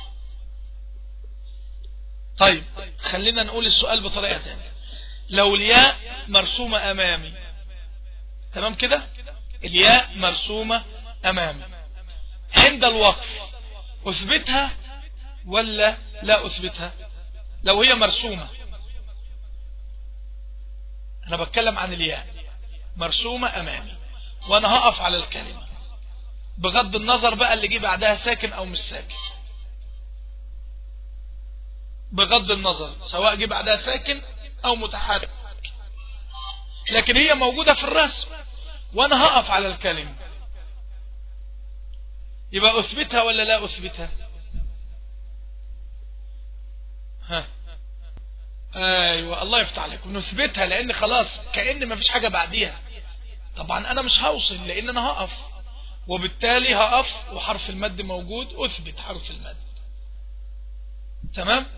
طيب خلينا نقول السؤال بطريقة تانية لو الياء مرسومة أمامي تمام كده الياء مرسومة أمامي عند الوقف أثبتها ولا لا أثبتها لو هي مرسومة أنا بتكلم عن الياء مرسومة أمامي وأنا هقف على الكلمة بغض النظر بقى اللي جه بعدها ساكن أو مش ساكن بغض النظر سواء جه بعدها ساكن أو متحرك لكن هي موجودة في الرسم وأنا هقف على الكلمة يبقى أثبتها ولا لا أثبتها ها ايوه الله يفتح عليكم نثبتها لان خلاص كأن ما فيش حاجة بعديها طبعا انا مش هوصل لان انا هقف وبالتالي هقف وحرف المد موجود اثبت حرف المد تمام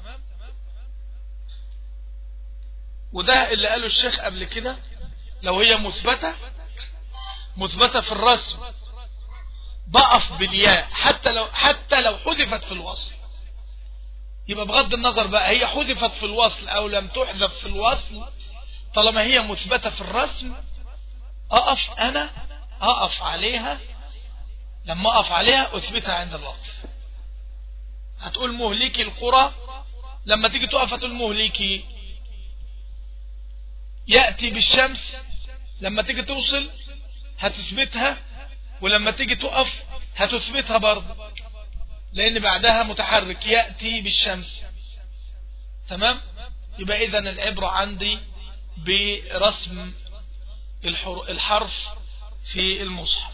وده اللي قاله الشيخ قبل كده لو هي مثبتة مثبتة في الرسم ضعف بالياء حتى لو حتى لو حذفت في الوصل يبقى بغض النظر بقى هي حذفت في الوصل او لم تحذف في الوصل طالما هي مثبتة في الرسم اقف انا اقف عليها لما اقف عليها اثبتها عند الوقف هتقول مهلكي القرى لما تيجي تقف هتقول مهلكي يأتي بالشمس لما تيجي توصل هتثبتها ولما تيجي تقف هتثبتها برضه لأن بعدها متحرك يأتي بالشمس تمام يبقى إذا العبرة عندي برسم الحرف في المصحف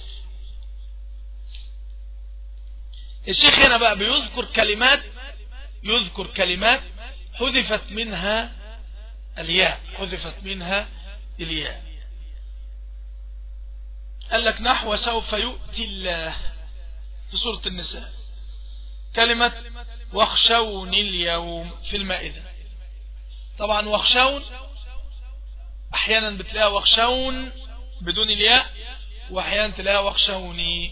الشيخ هنا بقى بيذكر كلمات يذكر كلمات حذفت منها الياء حذفت منها الياء قال لك نحو سوف يؤتي الله في سورة النساء كلمة واخشوني اليوم في المائدة طبعا واخشون احيانا بتلاقيها واخشون بدون الياء واحيانا تلاقيها واخشوني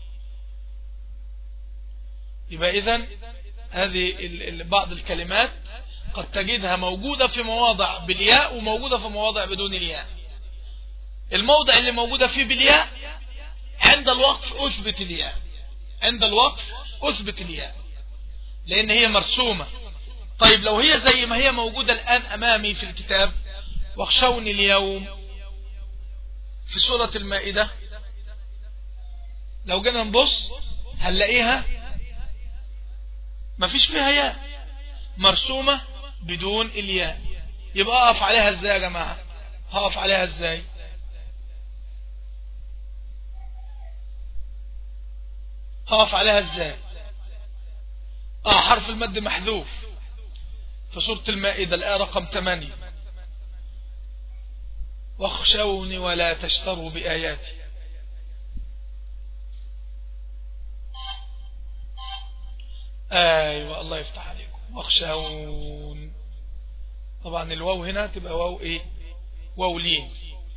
يبقى اذا هذه بعض الكلمات قد تجدها موجودة في مواضع بالياء وموجودة في مواضع بدون الياء الموضع اللي موجودة فيه بالياء عند الوقف أثبت الياء عند الوقف أثبت الياء لأن هي مرسومة طيب لو هي زي ما هي موجودة الآن أمامي في الكتاب واخشوني اليوم في سورة المائدة لو جينا نبص هنلاقيها مفيش فيها ياء مرسومة بدون الياء يبقى اقف عليها ازاي يا جماعة هقف عليها ازاي هقف عليها ازاي اه حرف المد محذوف في سورة المائدة الآية رقم 8 واخشوني ولا تشتروا بآياتي ايوه الله يفتح عليكم واخشون طبعا الواو هنا تبقى واو ايه واو لين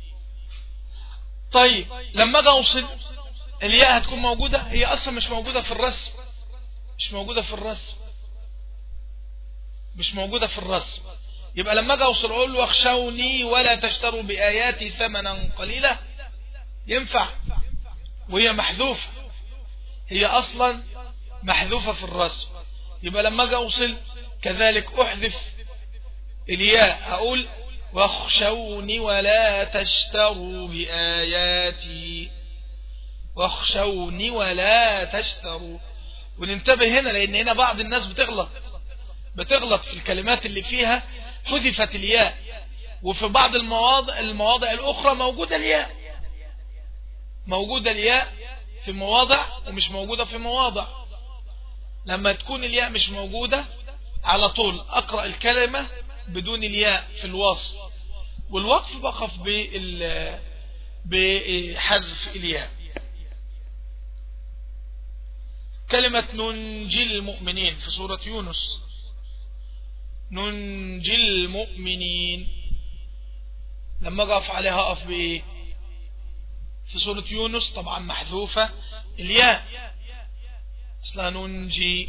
طيب لما اجي اوصل الياء هتكون موجودة هي اصلا مش موجودة في الرسم مش موجودة في الرسم مش موجودة في الرسم يبقى لما اجي اوصل اقول واخشوني ولا تشتروا باياتي ثمنا قليلا ينفع وهي محذوفة هي اصلا محذوفة في الرسم يبقى لما اجي اوصل كذلك احذف الياء اقول واخشوني ولا تشتروا بآياتي واخشوني ولا تشتروا وننتبه هنا لان هنا بعض الناس بتغلط بتغلط في الكلمات اللي فيها حذفت الياء وفي بعض المواضع المواضع الاخرى موجودة الياء موجودة الياء في مواضع ومش موجودة في مواضع لما تكون الياء مش موجودة على طول اقرأ الكلمة بدون الياء في الوصف والوقف بقف بحذف الياء كلمة ننجي المؤمنين في سورة يونس ننجي المؤمنين لما اقف عليها اقف بايه في سورة يونس طبعا محذوفة الياء اصلا ننجي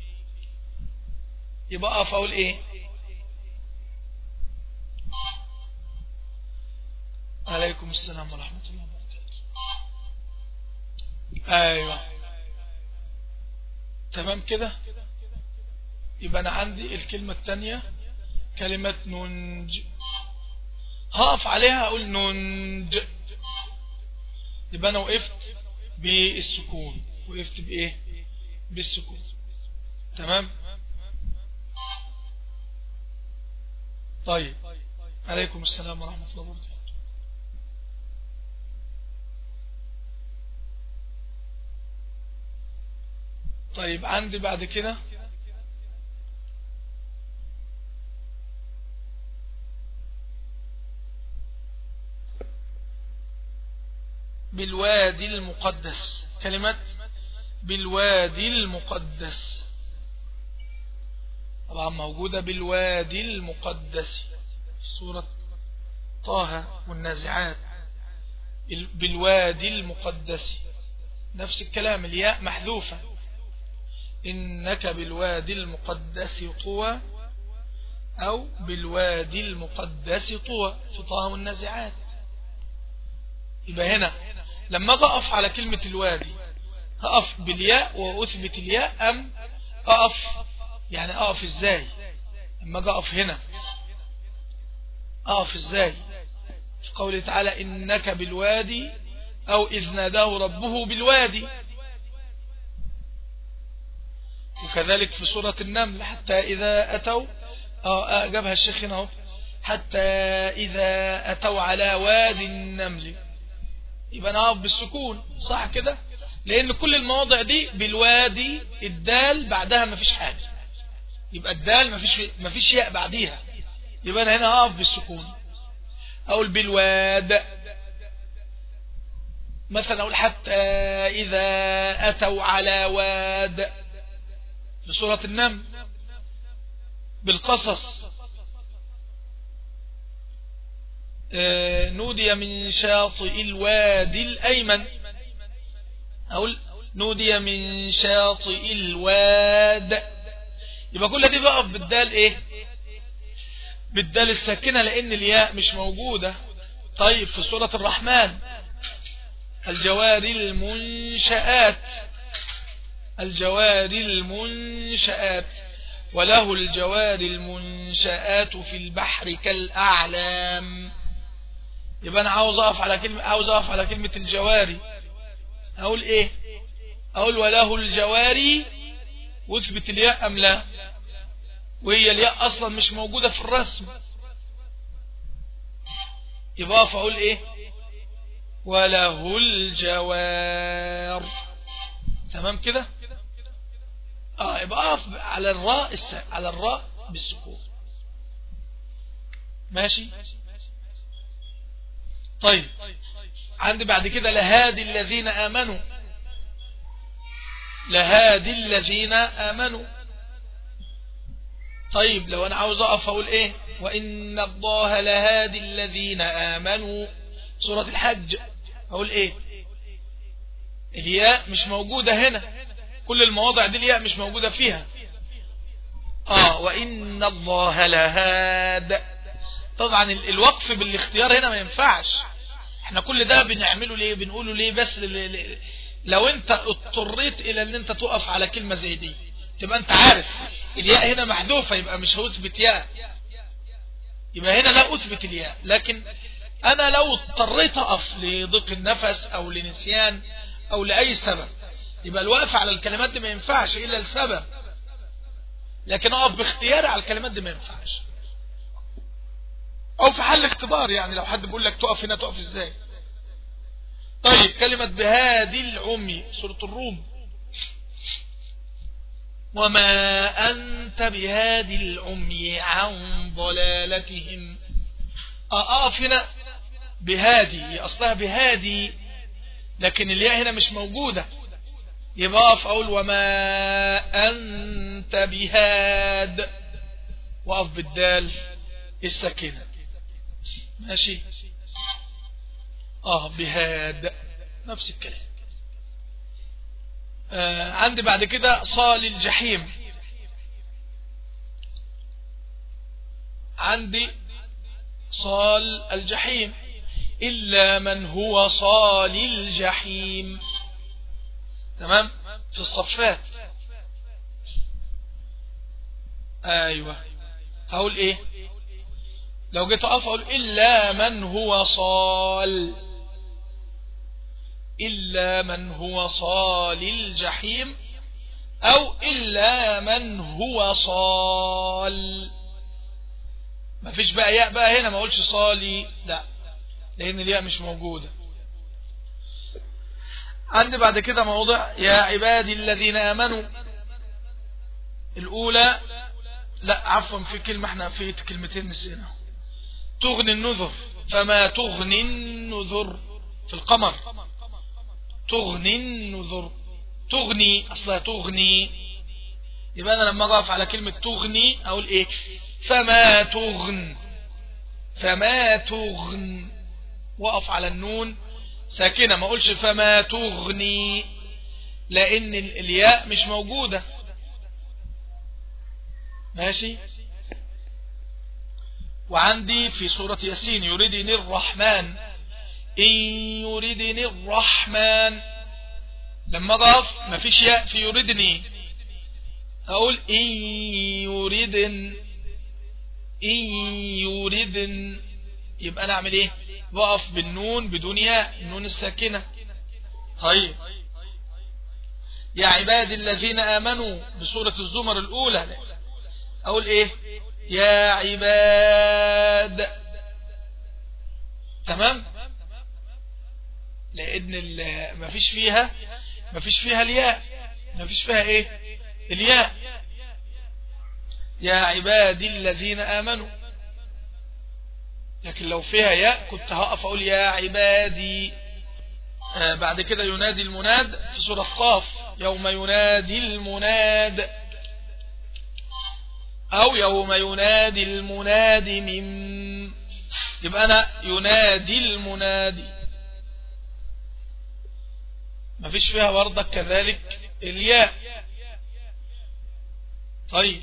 يبقى اقف اقول ايه عليكم السلام ورحمة الله وبركاته ايوه تمام كده يبقى انا عندي الكلمة الثانية كلمة ننج هقف عليها اقول ننج يبقى انا وقفت بالسكون وقفت بايه بالسكون تمام طيب عليكم السلام ورحمة الله وبركاته طيب عندي بعد كده بالوادي المقدس كلمة بالوادي المقدس طبعا موجودة بالوادي المقدس في سورة طه والنازعات بالوادي المقدس نفس الكلام الياء محذوفة إنك بالوادي المقدس طوى أو بالوادي المقدس طوى في طه والنازعات يبقى هنا لما أقف على كلمة الوادي هقف بالياء وأثبت الياء أم أقف يعني أقف إزاي لما أقف هنا أقف إزاي في قوله تعالى إنك بالوادي أو إذ ناداه ربه بالوادي وكذلك في سورة النمل حتى إذا أتوا آه أجابها الشيخ هنا حتى إذا أتوا على وادي النمل يبقى نقف بالسكون صح كده لأن كل المواضع دي بالوادي الدال بعدها ما فيش حاجة يبقى الدال ما فيش ما فيش ياء بعديها يبقى أنا هنا هقف بالسكون أقول بالواد مثلا أقول حتى إذا أتوا على واد في سورة النمل بالقصص آه، نودي من شاطئ الوادي الأيمن أقول نودي من شاطئ الواد يبقى كل دي بقف بالدال ايه بالدال الساكنة لان الياء مش موجودة طيب في سورة الرحمن الجواري المنشآت الجوار المنشآت وله الجوار المنشآت في البحر كالأعلام يبقى أنا عاوز أقف على كلمة عاوز أقف على كلمة الجواري أقول إيه أقول وله الجواري واثبت الياء أم لا وهي الياء أصلا مش موجودة في الرسم يبقى فأقول إيه وله الجوار تمام كده اه يبقى اقف على الراء على الراء بالسكون ماشي طيب عندي بعد كده لهادي الذين آمنوا لهادي الذين آمنوا طيب لو أنا عاوز أقف أقول إيه وإن الله لهادي الذين آمنوا سورة الحج أقول إيه الياء مش موجودة هنا كل المواضع دي الياء مش موجودة فيها آه وإن إن الله لهاد طبعا الوقف بالاختيار هنا ما ينفعش احنا كل ده بنعمله ليه بنقوله ليه بس لو انت اضطريت الى ان انت تقف على كلمة زي دي تبقى انت عارف الياء هنا محذوفة يبقى مش هثبت ياء يبقى هنا لا اثبت الياء لكن انا لو اضطريت اقف لضيق النفس او لنسيان او لاي سبب يبقى الوقف على الكلمات دي ما ينفعش الا لسبب لكن اقف باختياري على الكلمات دي ما ينفعش او في حل اختبار يعني لو حد بيقول لك تقف هنا تقف ازاي طيب كلمة بهادي العمي سورة الروم وما أنت بهادي العمي عن ضلالتهم أقف هنا بهادي أصلها بهادي لكن الياء هنا مش موجودة يبقى أقف أقول وما أنت بهاد وأقف بالدال السكينة ماشي اه بهاد نفس الكلام آه عندي بعد كده صال الجحيم عندي صال الجحيم إلا من هو صال الجحيم تمام في الصفات أيوة هقول إيه لو جيت أقف أقول إلا من هو صال إلا من هو صال الجحيم أو إلا من هو صال ما فيش بقى ياء بقى هنا ما أقولش صالي لا لأن الياء مش موجودة عندي بعد كده موضع يا عبادي الذين آمنوا الأولى لا عفوا في كلمة احنا في كلمتين نسيناهم تغني النذر فما تغني النذر في القمر تغني النذر تغني أصلا تغني يبقى أنا لما أقف على كلمة تغني أقول إيه فما تغن فما تغن وقف على النون ساكنة ما أقولش فما تغني لأن الياء مش موجودة ماشي وعندي في سورة ياسين يريدني الرحمن إن يريدني الرحمن لما أقف ما فيش ياء في يريدني أقول إن يريدن إن يريدن يبقى أنا أعمل إيه وقف بالنون بدون ياء النون الساكنة طيب يا عبادي الذين آمنوا بسورة الزمر الأولى أقول إيه يا عباد تمام لأن ما فيش فيها ما فيش فيها الياء ما فيش فيها إيه الياء يا عبادي الذين آمنوا لكن لو فيها ياء كنت هقف أقول يا عبادي آه بعد كده ينادي المناد في سورة الصاف يوم ينادي المناد أو يوم ينادي المنادي من يبقى أنا ينادي المنادي ما فيش فيها برضك كذلك الياء طيب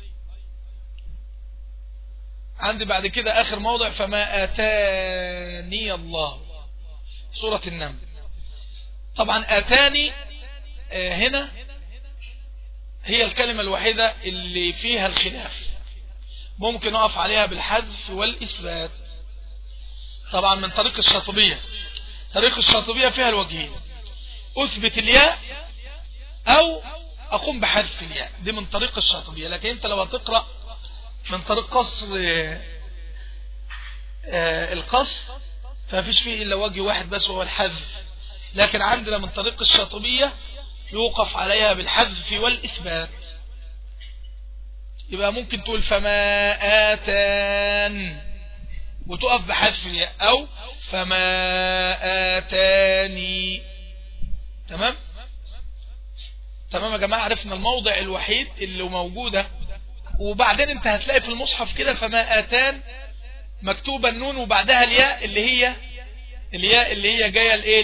عندي بعد كده آخر موضع فما آتاني الله سورة النمل طبعا آتاني هنا هي الكلمة الوحيدة اللي فيها الخلاف ممكن أقف عليها بالحذف والإثبات طبعا من طريق الشاطبية طريق الشاطبية فيها الوجهين أثبت الياء أو أقوم بحذف الياء دي من طريق الشاطبية لكن أنت لو هتقرأ من طريق قصر القصر ففيش فيه إلا وجه واحد بس وهو الحذف لكن عندنا من طريق الشاطبية يوقف عليها بالحذف والإثبات يبقى ممكن تقول فما آتان وتقف بحذف الياء أو فما آتاني تمام تمام يا جماعة عرفنا الموضع الوحيد اللي موجودة وبعدين انت هتلاقي في المصحف كده فما آتان مكتوبة النون وبعدها الياء اللي هي الياء اللي هي جاية الايه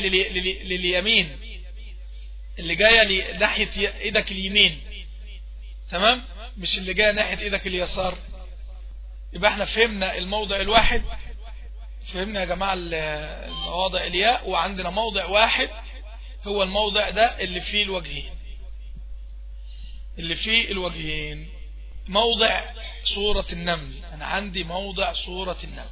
لليمين اللي جاية ناحية ايدك اليمين تمام مش اللي جاء ناحية ايدك اليسار يبقى احنا فهمنا الموضع الواحد فهمنا يا جماعة المواضع الياء وعندنا موضع واحد هو الموضع ده اللي فيه الوجهين اللي فيه الوجهين موضع صورة النمل أنا عندي موضع صورة النمل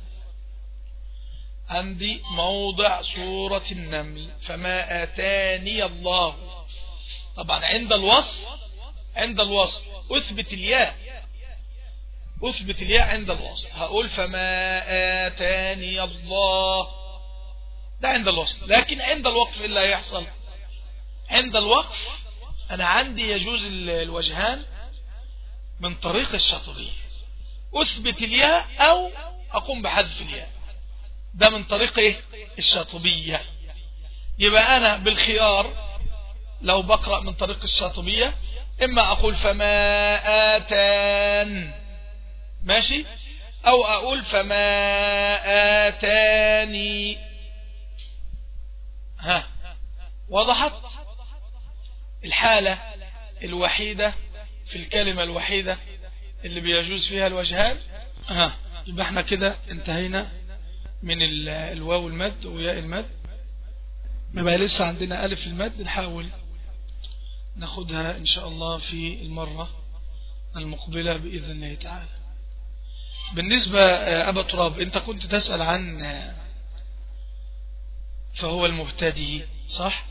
عندي موضع صورة النمل فما آتاني الله طبعا عند الوصف عند الوصف أثبت الياء أثبت الياء عند الوصف هقول فما آتاني الله ده عند الوصف لكن عند الوقف إيه اللي هيحصل عند الوقف أنا عندي يجوز الوجهان من طريق الشاطبية أثبت الياء أو أقوم بحذف الياء ده من طريق إيه؟ الشاطبية يبقى أنا بالخيار لو بقرأ من طريق الشاطبية إما أقول فما آتان ماشي أو أقول فما آتاني ها وضحت الحالة الوحيدة في الكلمة الوحيدة اللي بيجوز فيها الوجهان ها يبقى احنا كده انتهينا من الواو المد وياء المد بقى لسه عندنا ألف المد نحاول ناخدها إن شاء الله في المرة المقبلة بإذن الله تعالى بالنسبة أبا تراب أنت كنت تسأل عن فهو المهتدي صح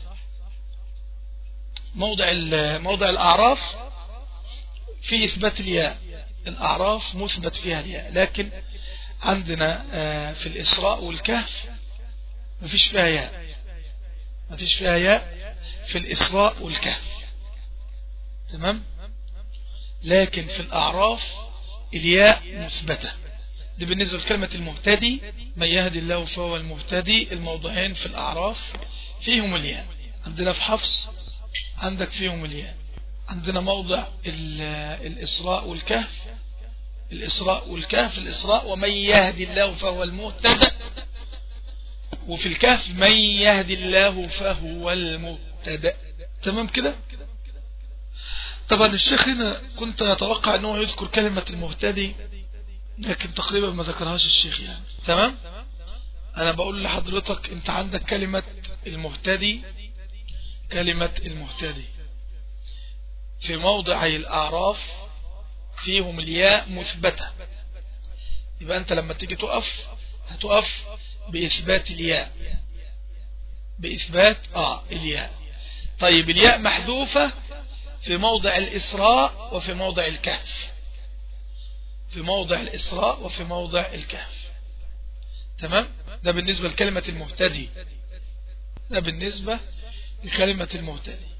موضع موضع الأعراف في إثبات الياء الأعراف مثبت فيها الياء لكن عندنا في الإسراء والكهف ما فيش فيها ياء ما فيش فيها ياء في الإسراء والكهف تمام لكن في الأعراف الياء مثبتة دي بالنسبة لكلمة المهتدي من يهدي الله فهو المهتدي الموضعين في الأعراف فيهم الياء عندنا في حفص عندك فيهم الياء عندنا موضع الإسراء والكهف الإسراء والكهف الإسراء ومن يهدي الله فهو المهتدى وفي الكهف من يهدي الله فهو المهتدى تمام كده طبعا الشيخ هنا كنت أتوقع أنه يذكر كلمة المهتدي لكن تقريبا ما ذكرهاش الشيخ يعني تمام أنا بقول لحضرتك أنت عندك كلمة المهتدي كلمة المهتدي في موضعي الأعراف فيهم الياء مثبتة يبقى أنت لما تيجي تقف هتقف بإثبات الياء بإثبات آه الياء طيب الياء محذوفة في موضع الإسراء وفي موضع الكهف في موضع الإسراء وفي موضع الكهف تمام ده بالنسبة لكلمة المهتدي ده بالنسبة لكلمة المهتدي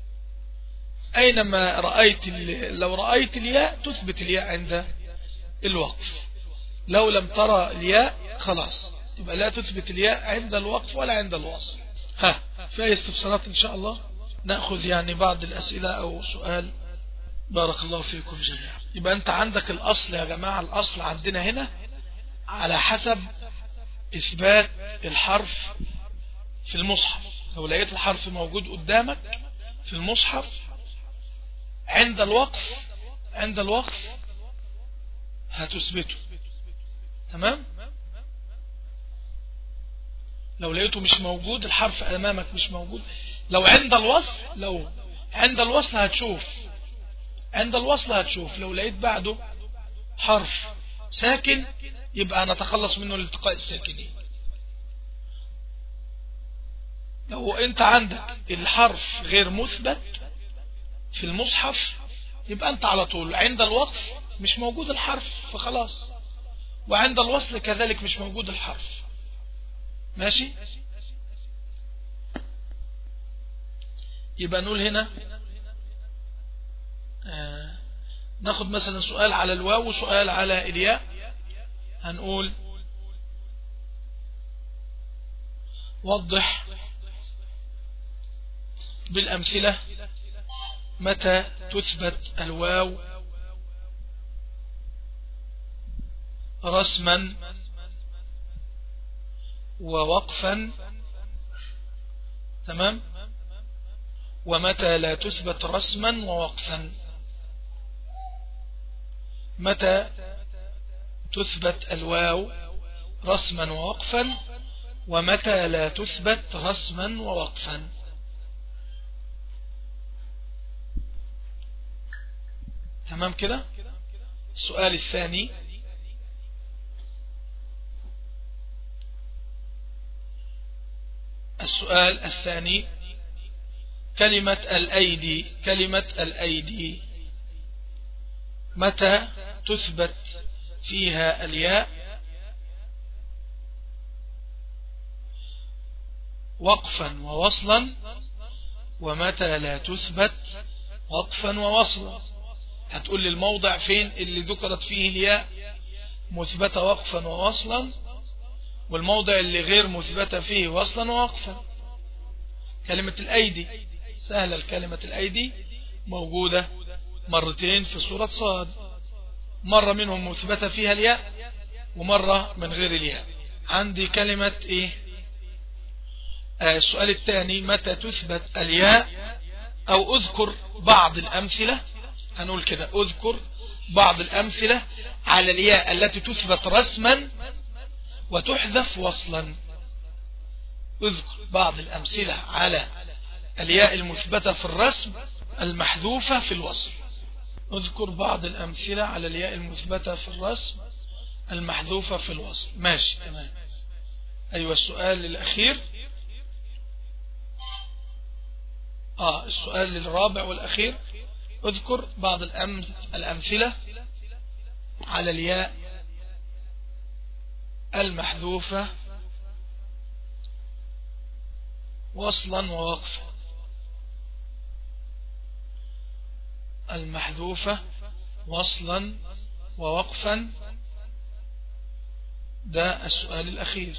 أينما رأيت لو رأيت الياء تثبت الياء عند الوقف لو لم ترى الياء خلاص يبقى لا تثبت الياء عند الوقف ولا عند الوصل ها في استفسارات إن شاء الله نأخذ يعني بعض الأسئلة أو سؤال بارك الله فيكم جميعا يبقى أنت عندك الأصل يا جماعة الأصل عندنا هنا على حسب إثبات الحرف في المصحف لو لقيت الحرف موجود قدامك في المصحف عند الوقف عند الوقف هتثبته تمام لو لقيته مش موجود الحرف امامك مش موجود لو عند الوصل لو عند الوصل هتشوف عند الوصل هتشوف لو لقيت بعده حرف ساكن يبقى نتخلص منه الالتقاء الساكنين لو انت عندك الحرف غير مثبت في المصحف يبقى انت على طول عند الوقف مش موجود الحرف فخلاص وعند الوصل كذلك مش موجود الحرف ماشي يبقى نقول هنا آه ناخد مثلا سؤال على الواو وسؤال على الياء هنقول وضح بالأمثلة متى تثبت الواو رسما ووقفا تمام ومتى لا تثبت رسما ووقفا متى تثبت الواو رسما ووقفا ومتى لا تثبت رسما ووقفا تمام كده السؤال الثاني السؤال الثاني كلمة الأيدي كلمة الأيدي متى تثبت فيها الياء وقفا ووصلا ومتى لا تثبت وقفا ووصلا هتقول لي الموضع فين اللي ذكرت فيه الياء مثبتة وقفا ووصلا والموضع اللي غير مثبتة فيه وصلا ووقفا كلمة الأيدي سهلة الكلمة الأيدي موجودة مرتين في سورة صاد مرة منهم مثبتة فيها الياء ومرة من غير الياء عندي كلمة إيه آه السؤال الثاني متى تثبت الياء أو أذكر بعض الأمثلة هنقول كده أذكر بعض الأمثلة على الياء التي تثبت رسما وتحذف وصلا اذكر بعض الأمثلة على الياء المثبتة في الرسم المحذوفة في الوصل اذكر بعض الأمثلة على الياء المثبتة في الرسم المحذوفة في الوصل ماشي تمام أيوة السؤال الأخير آه السؤال الرابع والأخير اذكر بعض الأمثلة على الياء المحذوفة وصلا ووقفا المحذوفة وصلا ووقفا ده السؤال الأخير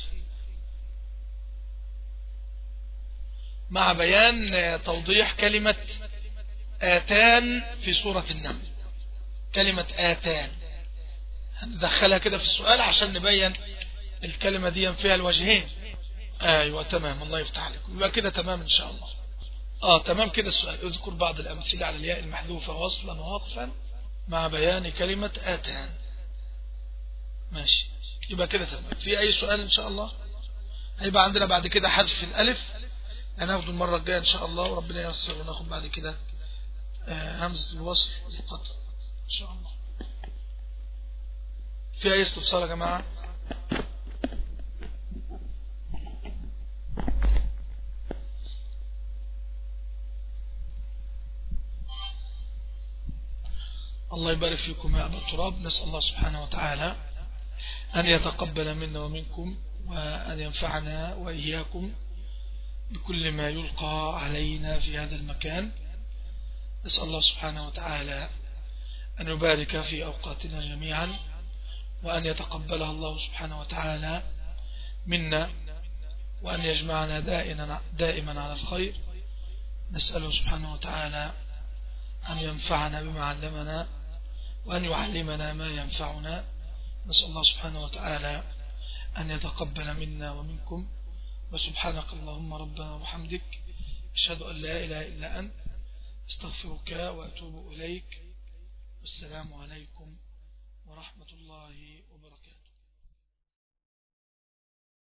مع بيان توضيح كلمة آتان في سورة النمل كلمة آتان هندخلها كده في السؤال عشان نبين الكلمة دي فيها الوجهين ايوه تمام الله يفتح عليك يبقى كده تمام ان شاء الله اه تمام كده السؤال اذكر بعض الامثله على الياء المحذوفه وصلا ووقفا مع بيان كلمه اتان ماشي يبقى كده تمام في اي سؤال ان شاء الله هيبقى عندنا بعد كده حذف الالف هناخده المره الجايه ان شاء الله وربنا ييسر وناخد بعد كده آه همزه الوصل والقطع ان شاء الله في اي استفسار يا جماعه الله يبارك فيكم يا أبا التراب نسأل الله سبحانه وتعالى أن يتقبل منا ومنكم وأن ينفعنا وإياكم بكل ما يلقى علينا في هذا المكان نسأل الله سبحانه وتعالى أن يبارك في أوقاتنا جميعا وأن يتقبلها الله سبحانه وتعالى منا وأن يجمعنا دائما, دائما على الخير نسأله سبحانه وتعالى أن ينفعنا بما علمنا وأن يعلمنا ما ينفعنا نسأل الله سبحانه وتعالى أن يتقبل منا ومنكم وسبحانك اللهم ربنا وحمدك أشهد أن لا إله إلا أنت استغفرك وأتوب إليك والسلام عليكم ورحمة الله وبركاته